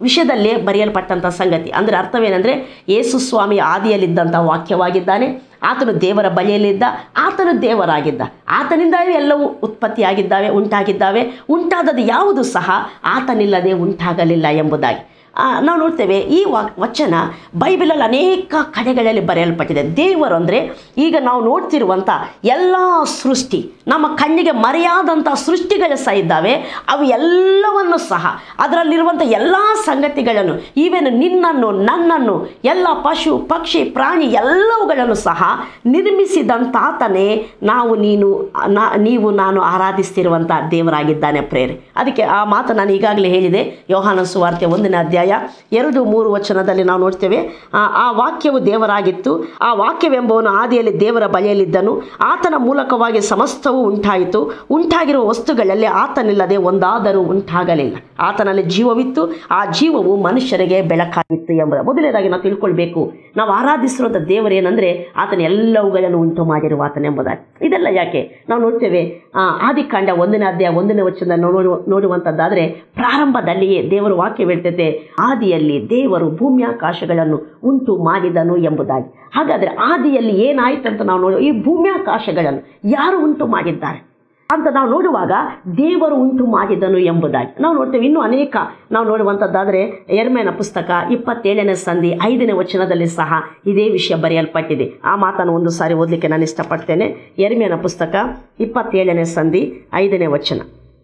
ವಿಷಯದಲ್ಲೇ ಬರೆಯಲ್ಪಟ್ಟಂಥ ಸಂಗತಿ ಅಂದರೆ ಅರ್ಥವೇನೆಂದರೆ ಯೇಸು ಸ್ವಾಮಿ ಆದಿಯಲ್ಲಿದ್ದಂಥ ವಾಕ್ಯವಾಗಿದ್ದಾನೆ ಆತನು ದೇವರ ಬಳಿಯಲ್ಲಿದ್ದ ಆತನು ದೇವರಾಗಿದ್ದ ಆತನಿಂದಲೇ ಎಲ್ಲವೂ ಉತ್ಪತ್ತಿಯಾಗಿದ್ದಾವೆ ಉಂಟಾಗಿದ್ದಾವೆ ಉಂಟಾದದ್ದು ಯಾವುದು ಸಹ ಆತನಿಲ್ಲದೆ ಉಂಟಾಗಲಿಲ್ಲ ಎಂಬುದಾಗಿ ಆ, ನಾವು ನೋಡ್ತೇವೆ ಈ ವಾ ವಚನ ಬೈಬಲಲ್ಲಿ ಅನೇಕ ಕಡೆಗಳಲ್ಲಿ ಬರೆಯಲ್ಪಟ್ಟಿದೆ ದೇವರು ಅಂದರೆ ಈಗ ನಾವು ನೋಡ್ತಿರುವಂಥ ಎಲ್ಲ ಸೃಷ್ಟಿ ನಮ್ಮ ಕಣ್ಣಿಗೆ ಮರೆಯಾದಂಥ ಸೃಷ್ಟಿಗಳು ಸಹ ಇದ್ದಾವೆ ಅವು ಎಲ್ಲವನ್ನು ಸಹ ಅದರಲ್ಲಿರುವಂಥ ಎಲ್ಲ ಸಂಗತಿಗಳನ್ನು ಈವನ್ ನಿನ್ನನ್ನು ನನ್ನನ್ನು ಎಲ್ಲ ಪಶು ಪಕ್ಷಿ ಪ್ರಾಣಿ ಎಲ್ಲವುಗಳನ್ನು ಸಹ ನಿರ್ಮಿಸಿದಂತಾತನೇ ನಾವು ನೀನು ನಾ ನೀವು ನಾನು ಆರಾಧಿಸ್ತಿರುವಂಥ ದೇವರಾಗಿದ್ದಾನೆ ಪ್ರೇರೆ ಅದಕ್ಕೆ ಆ ಮಾತು ನಾನು ಈಗಾಗಲೇ ಹೇಳಿದೆ ಯೋಹಾನ ಸುವಾರ್ತೆ ಒಂದನೇ ಅಧ್ಯಾಯ ಎರಡು ಮೂರು ವಚನದಲ್ಲಿ ನಾವು ನೋಡ್ತೇವೆ ಆ ಆ ವಾಕ್ಯವು ದೇವರಾಗಿತ್ತು ಆ ವಾಕ್ಯವೆಂಬವನು ಆದಿಯಲ್ಲಿ ದೇವರ ಬಳಿಯಲ್ಲಿದ್ದನು ಆತನ ಮೂಲಕವಾಗಿ ಸಮಸ್ತವೂ ಉಂಟಾಯಿತು ಉಂಟಾಗಿರುವ ವಸ್ತುಗಳಲ್ಲಿ ಆತನಿಲ್ಲದೆ ಒಂದಾದರೂ ಉಂಟಾಗಲಿಲ್ಲ ಆತನಲ್ಲಿ ಜೀವವಿತ್ತು ಆ ಜೀವವು ಮನುಷ್ಯರಿಗೆ ಬೆಳಕಾಗಿತ್ತು ಎಂಬುದು ಮೊದಲನೇದಾಗಿ ನಾವು ತಿಳ್ಕೊಳ್ಬೇಕು ನಾವು ಆರಾಧಿಸಿರುವಂಥ ದೇವರೇನೆಂದರೆ ಆತನ ಎಲ್ಲವುಗಳನ್ನು ಉಂಟು ಮಾಡಿರುವ ಆತನೆಂಬುದಾಗಿ ಇದೆಲ್ಲ ಯಾಕೆ ನಾವು ನೋಡ್ತೇವೆ ಆ, ಆದಿಕಾಂಡ ಒಂದನೇ ಅಧ್ಯಾಯ ಒಂದನೇ ವಚನ ನೋಡುವ ನೋಡುವಂಥದ್ದಾದರೆ ಪ್ರಾರಂಭದಲ್ಲಿಯೇ ದೇವರು ವಾಕ್ಯ ಹೇಳ್ತೈತೆ ಆದಿಯಲ್ಲಿ ದೇವರು ಭೂಮ್ಯಾಕಾಶಗಳನ್ನು ಉಂಟು ಮಾಡಿದನು ಎಂಬುದಾಗಿ ಹಾಗಾದರೆ ಆದಿಯಲ್ಲಿ ಏನಾಯ್ತು ಅಂತ ನಾವು ನೋಡುವ ಈ ಭೂಮ್ಯಾಕಾಶಗಳನ್ನು ಯಾರು ಉಂಟು ಮಾಡಿದ್ದಾರೆ ಅಂತ ನಾವು ನೋಡುವಾಗ ದೇವರು ಉಂಟು ಮಾಡಿದನು ಎಂಬುದಾಗಿ ನಾವು ನೋಡ್ತೇವೆ ಇನ್ನೂ ಅನೇಕ ನಾವು ನೋಡುವಂಥದ್ದಾದರೆ ಎರ್ಮೆನ ಪುಸ್ತಕ ಇಪ್ಪತ್ತೇಳನೇ ಸಂಧಿ ಐದನೇ ವಚನದಲ್ಲಿ ಸಹ ಇದೇ ವಿಷಯ ಬರೆಯಲ್ಪಟ್ಟಿದೆ ಆ ಮಾತನ್ನು ಒಂದು ಸಾರಿ ಓದಲಿಕ್ಕೆ ನಾನು ಇಷ್ಟಪಡ್ತೇನೆ ಎರ್ಮೆನ ಪುಸ್ತಕ ಇಪ್ಪತ್ತೇಳನೇ ಸಂಧಿ ಐದನೇ ವಚನ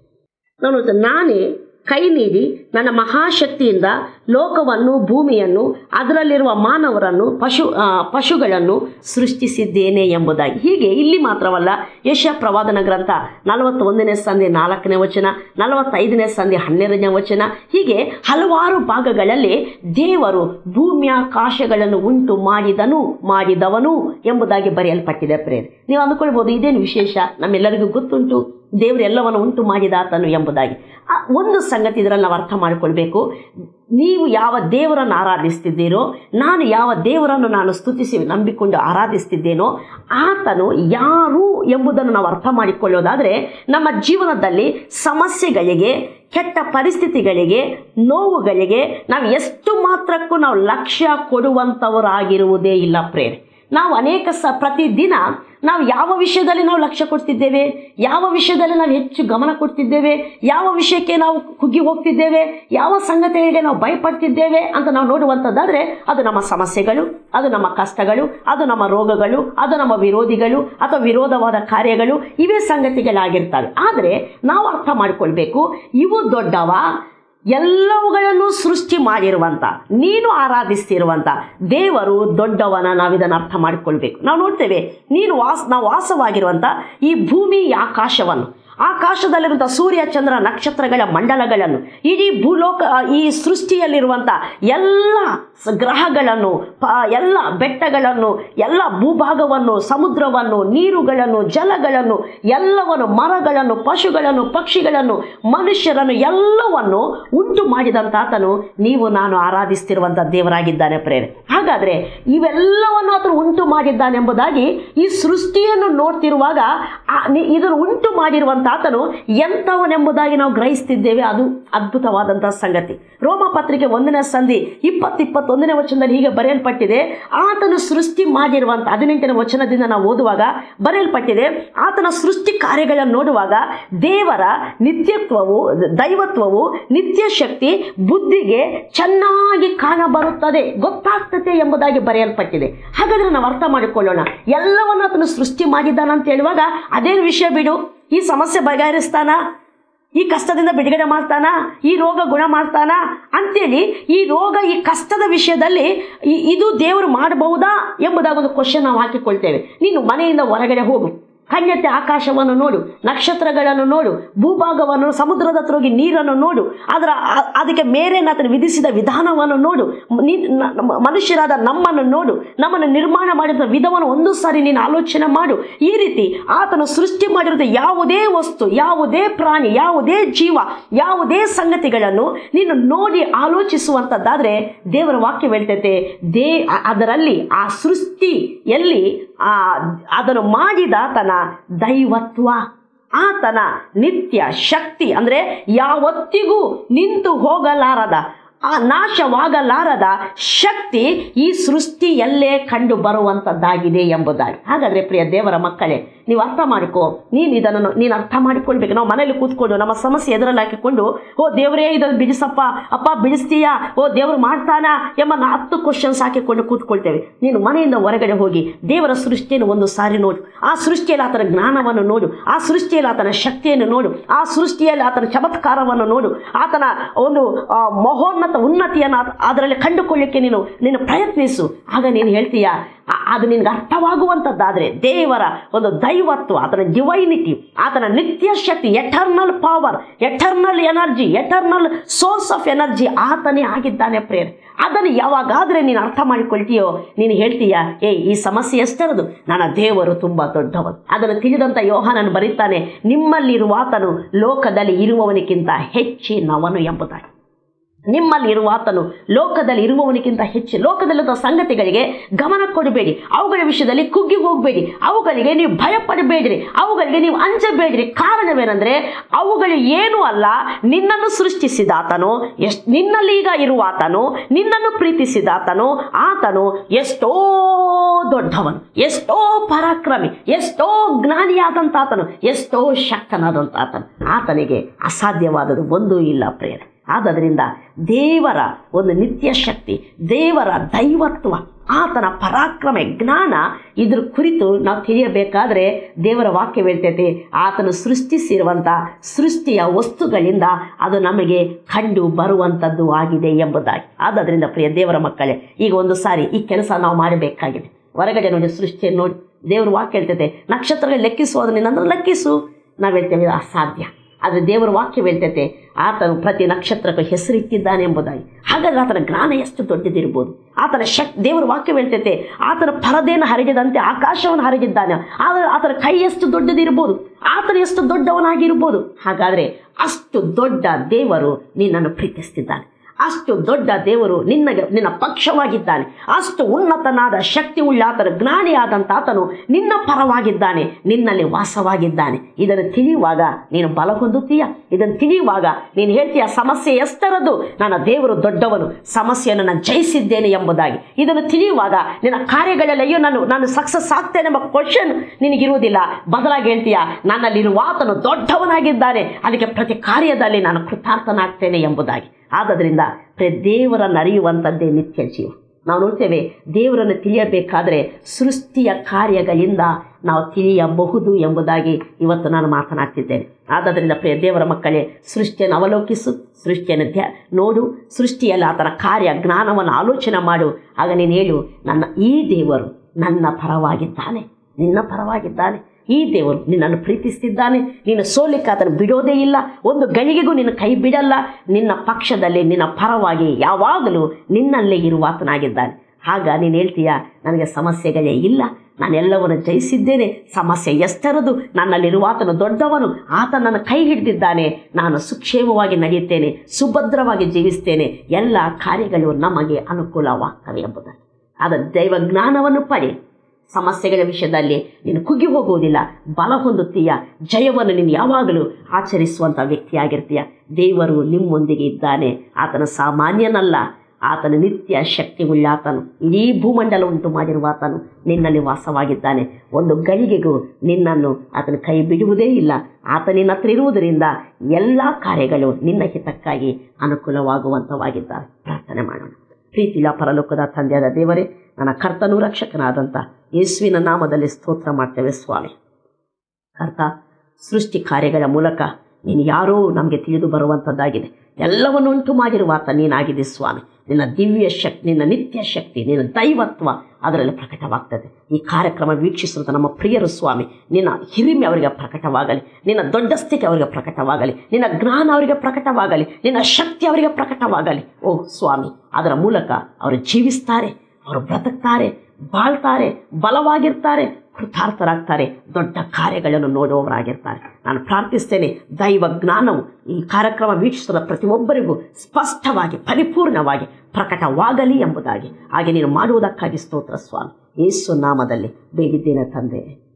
ನಾವು ನೋಡ್ತೇವೆ ನಾನೇ ಕೈ ನೀಡಿ ನನ್ನ ಮಹಾಶಕ್ತಿಯಿಂದ ಲೋಕವನ್ನು ಭೂಮಿಯನ್ನು ಅದರಲ್ಲಿರುವ ಮಾನವರನ್ನು ಪಶು ಆ, ಪಶುಗಳನ್ನು ಸೃಷ್ಟಿಸಿದ್ದೇನೆ ಎಂಬುದಾಗಿ ಹೀಗೆ ಇಲ್ಲಿ ಮಾತ್ರವಲ್ಲ ಯಶ ಪ್ರವಾದನ ಗ್ರಂಥ ನಲವತ್ತೊಂದನೇ ಸಂಧಿ ನಾಲ್ಕನೇ ವಚನ ನಲವತ್ತೈದನೇ ಸಂಧಿ ಹನ್ನೆರಡನೇ ವಚನ ಹೀಗೆ ಹಲವಾರು ಭಾಗಗಳಲ್ಲಿ ದೇವರು ಭೂಮ್ಯಾಕಾಶಗಳನ್ನು ಉಂಟು ಮಾಡಿದನು ಮಾಡಿದವನು ಎಂಬುದಾಗಿ ಬರೆಯಲ್ಪಟ್ಟಿದೆ ಪ್ರೇರೆ ನೀವು ಅಂದ್ಕೊಳ್ಬೋದು ಇದೇನು ವಿಶೇಷ ನಮ್ಮೆಲ್ಲರಿಗೂ ಗೊತ್ತುಂಟು ದೇವರು ಎಲ್ಲವನ್ನು ಉಂಟು ಮಾಡಿದಾತನು ಎಂಬುದಾಗಿ ಆ ಒಂದು ಸಂಗತಿ ಇದರಲ್ಲಿ ನಾವು ಅರ್ಥ ಮಾಡಿಕೊಳ್ಬೇಕು ನೀವು ಯಾವ ದೇವರನ್ನು ಆರಾಧಿಸ್ತಿದ್ದೀರೋ ನಾನು ಯಾವ ದೇವರನ್ನು ನಾನು ಸ್ತುತಿಸಿ ನಂಬಿಕೊಂಡು ಆರಾಧಿಸ್ತಿದ್ದೇನೋ ಆತನು ಯಾರು ಎಂಬುದನ್ನು ನಾವು ಅರ್ಥ ಮಾಡಿಕೊಳ್ಳೋದಾದರೆ ನಮ್ಮ ಜೀವನದಲ್ಲಿ ಸಮಸ್ಯೆಗಳಿಗೆ ಕೆಟ್ಟ ಪರಿಸ್ಥಿತಿಗಳಿಗೆ ನೋವುಗಳಿಗೆ ನಾವು ಎಷ್ಟು ಮಾತ್ರಕ್ಕೂ ನಾವು ಲಕ್ಷ್ಯ ಕೊಡುವಂಥವರಾಗಿರುವುದೇ ಇಲ್ಲ ಪ್ರೇರೆ ನಾವು ಅನೇಕ ಸ ಪ್ರತಿದಿನ ನಾವು ಯಾವ ವಿಷಯದಲ್ಲಿ ನಾವು ಲಕ್ಷ್ಯ ಕೊಡ್ತಿದ್ದೇವೆ ಯಾವ ವಿಷಯದಲ್ಲಿ ನಾವು ಹೆಚ್ಚು ಗಮನ ಕೊಡ್ತಿದ್ದೇವೆ ಯಾವ ವಿಷಯಕ್ಕೆ ನಾವು ಕುಗ್ಗಿ ಹೋಗ್ತಿದ್ದೇವೆ ಯಾವ ಸಂಗತಿಗಳಿಗೆ ನಾವು ಭಯಪಡ್ತಿದ್ದೇವೆ ಅಂತ ನಾವು ನೋಡುವಂಥದ್ದಾದರೆ ಅದು ನಮ್ಮ ಸಮಸ್ಯೆಗಳು ಅದು ನಮ್ಮ ಕಷ್ಟಗಳು ಅದು ನಮ್ಮ ರೋಗಗಳು ಅದು ನಮ್ಮ ವಿರೋಧಿಗಳು ಅಥವಾ ವಿರೋಧವಾದ ಕಾರ್ಯಗಳು ಇವೇ ಸಂಗತಿಗಳಾಗಿರ್ತವೆ ಆದರೆ ನಾವು ಅರ್ಥ ಮಾಡಿಕೊಳ್ಬೇಕು ಇವು ದೊಡ್ಡವ ಎಲ್ಲವುಗಳನ್ನು ಸೃಷ್ಟಿ ಮಾಡಿರುವಂಥ ನೀನು ಆರಾಧಿಸ್ತಿರುವಂಥ ದೇವರು ದೊಡ್ಡವನ ನಾವು ಇದನ್ನು ಅರ್ಥ ಮಾಡಿಕೊಳ್ಬೇಕು ನಾವು ನೋಡ್ತೇವೆ ನೀನು ವಾಸ ನಾವು ವಾಸವಾಗಿರುವಂಥ ಈ ಭೂಮಿ ಆಕಾಶವನ್ನು ಆಕಾಶದಲ್ಲಿರುವಂಥ ಸೂರ್ಯ ಚಂದ್ರ ನಕ್ಷತ್ರಗಳ ಮಂಡಲಗಳನ್ನು ಇಡೀ ಭೂಲೋಕ ಈ ಸೃಷ್ಟಿಯಲ್ಲಿರುವಂಥ ಎಲ್ಲ ಸ- ಗ್ರಹಗಳನ್ನು ಪ ಎಲ್ಲ ಬೆಟ್ಟಗಳನ್ನು ಎಲ್ಲ ಭೂಭಾಗವನ್ನು ಸಮುದ್ರವನ್ನು ನೀರುಗಳನ್ನು ಜಲಗಳನ್ನು ಎಲ್ಲವನ್ನು ಮರಗಳನ್ನು ಪಶುಗಳನ್ನು ಪಕ್ಷಿಗಳನ್ನು ಮನುಷ್ಯರನ್ನು ಎಲ್ಲವನ್ನು ಉಂಟು ಮಾಡಿದಂತಾತನು ನೀವು ನಾನು ಆರಾಧಿಸ್ತಿರುವಂಥ ದೇವರಾಗಿದ್ದಾನೆ ಪ್ರೇರೆ ಹಾಗಾದರೆ ಇವೆಲ್ಲವನ್ನು ಆತನು ಉಂಟು ಮಾಡಿದ್ದಾನೆಂಬುದಾಗಿ ಈ ಸೃಷ್ಟಿಯನ್ನು ನೋಡ್ತಿರುವಾಗ ಆ ನಿ- ಇದನ್ನು ಉಂಟು ಮಾಡಿರುವಂಥ ಆತನು ಎಂಥವನೆಂಬುದಾಗಿ ನಾವು ಗ್ರಹಿಸ್ತಿದ್ದೇವೆ ಅದು ಅದ್ಭುತವಾದಂಥ ಸಂಗತಿ ರೋಮ ಪತ್ರಿಕೆ ಒಂದನೇ ಸಂಧಿ ಇಪ್ಪತ್ತು ಇಪ್ಪತ್ತೊಂದನೇ ವಚನದಲ್ಲಿ ಹೀಗೆ ಬರೆಯಲ್ಪಟ್ಟಿದೆ ಆತನು ಸೃಷ್ಟಿ ಮಾಡಿರುವಂಥ ಹದಿನೆಂಟನೇ ವಚನದಿಂದ ನಾವು ಓದುವಾಗ ಬರೆಯಲ್ಪಟ್ಟಿದೆ ಆತನ ಸೃಷ್ಟಿ ಕಾರ್ಯಗಳನ್ನು ನೋಡುವಾಗ ದೇವರ ನಿತ್ಯತ್ವವು ದೈವತ್ವವು ನಿತ್ಯ ಶಕ್ತಿ ಬುದ್ಧಿಗೆ ಚೆನ್ನಾಗಿ ಕಾಣಬರುತ್ತದೆ ಗೊತ್ತಾಗ್ತದೆ ಎಂಬುದಾಗಿ ಬರೆಯಲ್ಪಟ್ಟಿದೆ ಹಾಗಾದರೆ ನಾವು ಅರ್ಥ ಮಾಡಿಕೊಳ್ಳೋಣ ಎಲ್ಲವನ್ನು ಆತನು ಸೃಷ್ಟಿ ಮಾಡಿದ್ದಾನಂತ ಹೇಳುವಾಗ ಅದೇನು ವಿಷಯ ಬಿಡು ಈ ಸಮಸ್ಯೆ ಬಗೆಹರಿಸ್ತಾನ ಈ ಕಷ್ಟದಿಂದ ಬಿಡುಗಡೆ ಮಾಡ್ತಾನ ಈ ರೋಗ ಗುಣ ಮಾಡ್ತಾನ ಅಂತೇಳಿ ಈ ರೋಗ ಈ ಕಷ್ಟದ ವಿಷಯದಲ್ಲಿ ಈ- ಇದು ದೇವರು ಮಾಡಬಹುದಾ ಎಂಬುದಾಗಿ ಒಂದು ಕ್ವಶನ್ ನಾವು ಹಾಕಿಕೊಳ್ತೇವೆ ನೀನು ಮನೆಯಿಂದ ಹೊರಗಡೆ ಹೋಗು ಕಣ್ಣೆತ್ತಿ ಆಕಾಶವನ್ನು ನೋಡು ನಕ್ಷತ್ರಗಳನ್ನು ನೋಡು ಭೂಭಾಗವನ್ನು ಸಮುದ್ರದ ಹತ್ರ ಹೋಗಿ ನೀರನ್ನು ನೋಡು ಅದರ ಆ- ಅದಕ್ಕೆ ಮೇರೆ ಆತನು ವಿಧಿಸಿದ ವಿಧಾನವನ್ನು ನೋಡು ನೀ- ನ- ನಮ್ಮ ಮನುಷ್ಯರಾದ ನಮ್ಮನ್ನು ನೋಡು ನಮ್ಮನ್ನು ನಿರ್ಮಾಣ ಮಾಡಿದ ವಿಧವನ್ನು ಒಂದು ಸಾರಿ ನೀನು ಆಲೋಚನೆ ಮಾಡು ಈ ರೀತಿ ಆತನು ಸೃಷ್ಟಿ ಮಾಡಿರೋದು ಯಾವುದೇ ವಸ್ತು ಯಾವುದೇ ಪ್ರಾಣಿ ಯಾವುದೇ ಜೀವ ಯಾವುದೇ ಸಂಗತಿಗಳನ್ನು ನೀನು ನೋಡಿ ಆಲೋಚಿಸುವಂಥದ್ದಾದರೆ ದೇವರ ವಾಕ್ಯ ಹೇಳ್ತೈತೆ ದೇ ಅ- ಅದರಲ್ಲಿ ಆ ಸೃಷ್ಟಿಯಲ್ಲಿ ಆ ಅದನ್ನು ಮಾಡಿದಾತನ ದೈವತ್ವ ಆತನ ನಿತ್ಯ ಶಕ್ತಿ ಅಂದರೆ ಯಾವತ್ತಿಗೂ ನಿಂತು ಹೋಗಲಾರದ ಆ ನಾಶವಾಗಲಾರದ ಶಕ್ತಿ ಈ ಸೃಷ್ಟಿಯಲ್ಲೇ ಕಂಡು ಬರುವಂಥದ್ದಾಗಿದೆ ಎಂಬುದಾಗಿ ಹಾಗಾದರೆ ಪ್ರಿಯ ದೇವರ ಮಕ್ಕಳೇ ನೀವು ಅರ್ಥ ಮಾಡಿಕೋ ನೀನು ಇದನ್ನು ನೀನು ಅರ್ಥ ಮಾಡಿಕೊಳ್ಬೇಕು ನಾವು ಮನೇಲಿ ಕೂತ್ಕೊಂಡು ನಮ್ಮ ಸಮಸ್ಯೆ ಎದುರಲ್ಲಿ ಹಾಕಿಕೊಂಡು ಓ ದೇವರೇ ಇದನ್ನು ಬಿಡಿಸಪ್ಪ ಅಪ್ಪ ಬಿಡಿಸ್ತೀಯಾ ಓ ದೇವರು ಮಾಡ್ತಾನಾ ಎಂಬ ನಾ ಹತ್ತು ಕ್ವಶನ್ಸ್ ಹಾಕಿಕೊಂಡು ಕೂತ್ಕೊಳ್ತೇವೆ ನೀನು ಮನೆಯಿಂದ ಹೊರಗಡೆ ಹೋಗಿ ದೇವರ ಸೃಷ್ಟಿಯನ್ನು ಒಂದು ಸಾರಿ ನೋಡು ಆ ಸೃಷ್ಟಿಯಲ್ಲಿ ಆತನ ಜ್ಞಾನವನ್ನು ನೋಡು ಆ ಸೃಷ್ಟಿಯಲ್ಲಿ ಆತನ ಶಕ್ತಿಯನ್ನು ನೋಡು ಆ ಸೃಷ್ಟಿಯಲ್ಲಿ ಆತನ ಚಮತ್ಕಾರವನ್ನು ನೋಡು ಆತನ ಒಂದು ಆ, ಮಹೋನ್ನತ ಉನ್ನತಿಯನ್ನು ಆತ- ಅದರಲ್ಲಿ ಕಂಡುಕೊಳ್ಳಿಕ್ಕೆ ನೀನು ನೀನು ಪ್ರಯತ್ನಿಸು ಆಗ ನೀನು ಹೇಳ್ತೀಯ ಆ- ಅದು ನಿನಗೆ ಅರ್ಥವಾಗುವಂಥದ್ದಾದರೆ ದೇವರ ಒಂದು ದೈವತ್ವ ಆತನ ಡಿವೈನಿಟಿ ಆತನ ನಿತ್ಯ ಶಕ್ತಿ eternal power eternal energy eternal source of energy ಆತನೇ ಆಗಿದ್ದಾನೆ ಪ್ರೇರ್ ಅದನ್ನು ಯಾವಾಗಾದರೆ ನೀನು ಅರ್ಥ ಮಾಡಿಕೊಳ್ತೀಯೋ ನೀನು ಹೇಳ್ತೀಯ ಏ ಈ ಸಮಸ್ಯೆ ಎಷ್ಟರದು ನನ್ನ ದೇವರು ತುಂಬ ದೊಡ್ಡವನು ಅದನ್ನು ತಿಳಿದಂಥ ಯೋಹಾನನು ಬರೀತಾನೆ ನಿಮ್ಮಲ್ಲಿರುವಾತನು ಲೋಕದಲ್ಲಿ ಇರುವವನಿಗಿಂತ ಹೆಚ್ಚಿನವನು ಎಂಬುದಾಗಿ ನಿಮ್ಮಲ್ಲಿ ಇರುವಾತನು ಲೋಕದಲ್ಲಿ ಇರುವವನಿಗಿಂತ ಹೆಚ್ಚು ಲೋಕದಲ್ಲಿರುವ ಸಂಗತಿಗಳಿಗೆ ಗಮನ ಕೊಡಬೇಡಿ ಅವುಗಳ ವಿಷಯದಲ್ಲಿ ಕುಗ್ಗಿ ಹೋಗಬೇಡಿ ಅವುಗಳಿಗೆ ನೀವು ಭಯಪಡಬೇಡ್ರಿ ಅವುಗಳಿಗೆ ನೀವು ಅಂಜಬೇಡ್ರಿ ಕಾರಣವೇನೆಂದರೆ ಅವುಗಳು ಏನೂ ಅಲ್ಲ ನಿನ್ನನ್ನು ಸೃಷ್ಟಿಸಿದಾತನು ಎಷ್ಟ್ ನಿನ್ನಲ್ಲಿ ಈಗ ಇರುವಾತನು ನಿನ್ನನ್ನು ಪ್ರೀತಿಸಿದಾತನು ಆತನು ಎಷ್ಟೋ ದೊಡ್ಡವನು ಎಷ್ಟೋ ಪರಾಕ್ರಮಿ ಎಷ್ಟೋ ಜ್ಞಾನಿಯಾದಂತಾತನು ಎಷ್ಟೋ ಶಕ್ತನಾದಂತ ಆತನು ಆತನಿಗೆ ಅಸಾಧ್ಯವಾದದ್ದು ಒಂದೂ ಇಲ್ಲ ಪ್ರೇರೆ ಆದ್ದರಿಂದ ದೇವರ ಒಂದು ನಿತ್ಯ ಶಕ್ತಿ ದೇವರ ದೈವತ್ವ ಆತನ ಪರಾಕ್ರಮ ಜ್ಞಾನ ಇದ್ರ ಕುರಿತು ನಾವು ತಿಳಿಯಬೇಕಾದ್ರೆ ದೇವರ ವಾಕ್ಯ ಹೇಳ್ತೈತೆ ಆತನು ಸೃಷ್ಟಿಸಿರುವಂಥ ಸೃಷ್ಟಿಯ ವಸ್ತುಗಳಿಂದ ಅದು ನಮಗೆ ಕಂಡು ಬರುವಂಥದ್ದು ಆಗಿದೆ ಎಂಬುದಾಗಿ ಆದ್ದರಿಂದ ಪ್ರಿಯ ದೇವರ ಮಕ್ಕಳೇ ಈಗ ಒಂದು ಸಾರಿ ಈ ಕೆಲಸ ನಾವು ಮಾಡಬೇಕಾಗಿದೆ ಹೊರಗಡೆ ನೋಡಿ ಸೃಷ್ಟಿಯನ್ನು ನೋಡಿ ದೇವರು ವಾಕ್ಯ ಹೇಳ್ತೈತೆ ನಕ್ಷತ್ರಗಳು ಲೆಕ್ಕಿಸುವುದರಿಂದ ಅಂದ್ರೆ ಲೆಕ್ಕಿಸು ನಾವು ಹೇಳ್ತೇವೆ ಇದು ಅಸಾಧ್ಯ ಆದರೆ ದೇವರ ವಾಕ್ಯ ಹೇಳ್ತೈತೆ ಆತನು ಪ್ರತಿ ನಕ್ಷತ್ರಕ್ಕೂ ಹೆಸರಿಟ್ಟಿದ್ದಾನೆ ಎಂಬುದಾಗಿ ಹಾಗಾದ್ರೆ ಆತನ ಜ್ಞಾನ ಎಷ್ಟು ದೊಡ್ಡದಿರ್ಬೋದು ಆತನ ಶಕ್ ದೇವರ ವಾಕ್ಯ ಹೇಳ್ತೈತೆ ಆತನ ಪರದೆಯನ್ನು ಹರಿದಿದಂತೆ ಆಕಾಶವನ್ನು ಹರಿದಿದ್ದಾನೆ ಆದರೆ ಆತನ ಕೈ ಎಷ್ಟು ದೊಡ್ಡದಿರ್ಬೋದು ಆತನು ಎಷ್ಟು ದೊಡ್ಡವನಾಗಿರ್ಬೋದು ಹಾಗಾದರೆ ಅಷ್ಟು ದೊಡ್ಡ ದೇವರು ನಿನ್ನನ್ನು ಪ್ರೀತಿಸ್ತಿದ್ದಾನೆ ಅಷ್ಟು ದೊಡ್ಡ ದೇವರು ನಿನ್ನಗೆ ನಿನ್ನ ಪಕ್ಷವಾಗಿದ್ದಾನೆ ಅಷ್ಟು ಉನ್ನತನಾದ ಶಕ್ತಿ ಉಳ್ಳ ಆತನ ಜ್ಞಾನಿಯಾದಂಥ ಆತನು ನಿನ್ನ ಪರವಾಗಿದ್ದಾನೆ ನಿನ್ನಲ್ಲಿ ವಾಸವಾಗಿದ್ದಾನೆ ಇದನ್ನು ತಿಳಿಯುವಾಗ ನೀನು ಬಲ ಹೊಂದುತ್ತೀಯ ಇದನ್ನು ತಿಳಿಯುವಾಗ ನೀನು ಹೇಳ್ತೀಯ ಸಮಸ್ಯೆ ಎಷ್ಟರದು ನನ್ನ ದೇವರು ದೊಡ್ಡವನು ಸಮಸ್ಯೆಯನ್ನು ನಾನು ಜಯಿಸಿದ್ದೇನೆ ಎಂಬುದಾಗಿ ಇದನ್ನು ತಿಳಿಯುವಾಗ ನಿನ್ನ ಕಾರ್ಯಗಳೆಲ್ಲ ಅಯ್ಯೋ ನಾನು ನಾನು ಸಕ್ಸಸ್ ಆಗ್ತೇನೆ ಎಂಬ ಕ್ವಶನ್ ನಿನಗಿರುವುದಿಲ್ಲ ಬದಲಾಗಿ ಹೇಳ್ತೀಯ ನನ್ನಲ್ಲಿರುವ ಆತನು ದೊಡ್ಡವನಾಗಿದ್ದಾನೆ ಅದಕ್ಕೆ ಪ್ರತಿ ಕಾರ್ಯದಲ್ಲಿ ನಾನು ಕೃತಾರ್ಥನಾಗ್ತೇನೆ ಎಂಬುದಾಗಿ ಆದ್ದರಿಂದ ಪ್ರ ದೇವರನ್ನು ಅರಿಯುವಂಥದ್ದೇ ನಿತ್ಯ ಜೀವ ನಾವು ನೋಡ್ತೇವೆ ದೇವರನ್ನು ತಿಳಿಯಬೇಕಾದರೆ ಸೃಷ್ಟಿಯ ಕಾರ್ಯಗಳಿಂದ ನಾವು ತಿಳಿಯಬಹುದು ಎಂಬುದಾಗಿ ಇವತ್ತು ನಾನು ಮಾತನಾಡ್ತಿದ್ದೇನೆ ಆದ್ದರಿಂದ ಪ್ರಿಯ ದೇವರ ಮಕ್ಕಳೇ ಸೃಷ್ಟಿಯನ್ನು ಅವಲೋಕಿಸು ಸೃಷ್ಟಿಯನ್ನು ಧ್ಯ ನೋಡು ಸೃಷ್ಟಿಯಲ್ಲಿ ಆತನ ಕಾರ್ಯ ಜ್ಞಾನವನ್ನು ಆಲೋಚನೆ ಮಾಡು ಆಗ ನೀನು ಹೇಳು ನನ್ನ ಈ ದೇವರು ನನ್ನ ಪರವಾಗಿದ್ದಾನೆ ನಿನ್ನ ಪರವಾಗಿದ್ದಾನೆ ಈ ದೇವರು ನಿನ್ನನ್ನು ಪ್ರೀತಿಸ್ತಿದ್ದಾನೆ ನೀನು ಸೋಲಿಕ್ಕೆ ಆತನು ಬಿಡೋದೇ ಇಲ್ಲ ಒಂದು ಗಳಿಗೆಗೂ ನಿನ್ನ ಕೈ ಬಿಡಲ್ಲ ನಿನ್ನ ಪಕ್ಷದಲ್ಲಿ ನಿನ್ನ ಪರವಾಗಿ ಯಾವಾಗಲೂ ನಿನ್ನಲ್ಲೇ ಇರುವ ಆತನಾಗಿದ್ದಾನೆ ಆಗ ನೀನು ಹೇಳ್ತೀಯ ನನಗೆ ಸಮಸ್ಯೆಗಳೇ ಇಲ್ಲ ನಾನೆಲ್ಲವನ್ನು ಜಯಿಸಿದ್ದೇನೆ ಸಮಸ್ಯೆ ಎಷ್ಟರದು ನನ್ನಲ್ಲಿರುವ ಆತನು ದೊಡ್ಡವನು ಆತ ನನ್ನ ಕೈ ಹಿಡಿದಿದ್ದಾನೆ ನಾನು ಸುಕ್ಷೇಮವಾಗಿ ನಡೆಯುತ್ತೇನೆ ಸುಭದ್ರವಾಗಿ ಜೀವಿಸ್ತೇನೆ ಎಲ್ಲ ಕಾರ್ಯಗಳು ನಮಗೆ ಅನುಕೂಲವಾಗ್ತವೆ ಎಂಬುದಾಗಿ ಆದ ದೈವ ಜ್ಞಾನವನ್ನು ಪಡೆ ಸಮಸ್ಯೆಗಳ ವಿಷಯದಲ್ಲಿ ನೀನು ಕುಗ್ಗಿ ಹೋಗುವುದಿಲ್ಲ ಬಲ ಹೊಂದುತ್ತೀಯ ಜಯವನ್ನು ನೀನು ಯಾವಾಗಲೂ ಆಚರಿಸುವಂಥ ವ್ಯಕ್ತಿಯಾಗಿರ್ತೀಯ ದೇವರು ನಿಮ್ಮೊಂದಿಗೆ ಇದ್ದಾನೆ ಆತನ ಸಾಮಾನ್ಯನಲ್ಲ ಆತನ ನಿತ್ಯ ಶಕ್ತಿ ಉಳ್ಳ ಆತನು ಇಡೀ ಭೂಮಂಡಲ ಉಂಟು ಮಾಡಿರುವ ಆತನು ನಿನ್ನಲ್ಲಿ ವಾಸವಾಗಿದ್ದಾನೆ ಒಂದು ಗಳಿಗೆಗೂ ನಿನ್ನನ್ನು ಆತನ ಕೈ ಬಿಡುವುದೇ ಇಲ್ಲ ಆತ ನಿನ್ನ ಹತ್ರ ಇರುವುದರಿಂದ ಎಲ್ಲ ಕಾರ್ಯಗಳು ನಿನ್ನ ಹಿತಕ್ಕಾಗಿ ಅನುಕೂಲವಾಗುವಂಥವಾಗಿದ್ದಾರೆ ಪ್ರಾರ್ಥನೆ ಮಾಡೋಣ ಪ್ರೀತಿಲ ಪರಲೋಕದ ತಂದೆಯಾದ ದೇವರೇ ನನ್ನ ಕರ್ತನೂ ರಕ್ಷಕನಾದಂಥ ಯೇಸುವಿನ ನಾಮದಲ್ಲಿ ಸ್ತೋತ್ರ ಮಾಡ್ತೇವೆ ಸ್ವಾಮಿ ಕರ್ತ ಸೃಷ್ಟಿ ಕಾರ್ಯಗಳ ಮೂಲಕ ನೀನು ಯಾರೋ ನಮಗೆ ತಿಳಿದು ಬರುವಂಥದ್ದಾಗಿದೆ ಎಲ್ಲವನ್ನು ಉಂಟು ಮಾಡಿರುವ ಆತ ನೀನಾಗಿದೆ ಸ್ವಾಮಿ ನಿನ್ನ ದಿವ್ಯ ಶಕ್ತಿ ನಿನ್ನ ನಿತ್ಯ ಶಕ್ತಿ ನಿನ್ನ ದೈವತ್ವ ಅದರಲ್ಲಿ ಪ್ರಕಟವಾಗ್ತದೆ ಈ ಕಾರ್ಯಕ್ರಮ ವೀಕ್ಷಿಸುವಂಥ ನಮ್ಮ ಪ್ರಿಯರು ಸ್ವಾಮಿ ನಿನ್ನ ಹಿರಿಮೆ ಅವರಿಗೆ ಪ್ರಕಟವಾಗಲಿ ನಿನ್ನ ದೊಡ್ಡಸ್ತಿಕೆ ಅವರಿಗೆ ಪ್ರಕಟವಾಗಲಿ ನಿನ್ನ ಜ್ಞಾನ ಅವರಿಗೆ ಪ್ರಕಟವಾಗಲಿ ನಿನ್ನ ಶಕ್ತಿ ಅವರಿಗೆ ಪ್ರಕಟವಾಗಲಿ ಓ ಸ್ವಾಮಿ ಅದರ ಮೂಲಕ ಅವರು ಜೀವಿಸ್ತಾರೆ ಅವರು ಬ್ರತಕ್ತಾರೆ ಬಾಳ್ತಾರೆ ಬಲವಾಗಿರ್ತಾರೆ ಕೃತಾರ್ಥರಾಗ್ತಾರೆ ದೊಡ್ಡ ಕಾರ್ಯಗಳನ್ನು ನೋಡುವವರಾಗಿರ್ತಾರೆ ನಾನು ಪ್ರಾರ್ಥಿಸ್ತೇನೆ ದೈವ ಜ್ಞಾನವು ಈ ಕಾರ್ಯಕ್ರಮ ವೀಕ್ಷಿಸಿದ ಪ್ರತಿಯೊಬ್ಬರಿಗೂ ಸ್ಪಷ್ಟವಾಗಿ ಪರಿಪೂರ್ಣವಾಗಿ ಪ್ರಕಟವಾಗಲಿ ಎಂಬುದಾಗಿ ಹಾಗೆ ನೀನು ಮಾಡುವುದಕ್ಕಾಗಿ ಸ್ತೋತ್ರ ಸ್ವಾಮಿ ಯೇಸು ನಾಮದಲ್ಲಿ ಬೇಡಿದ್ದೇನೆ ತಂದೆ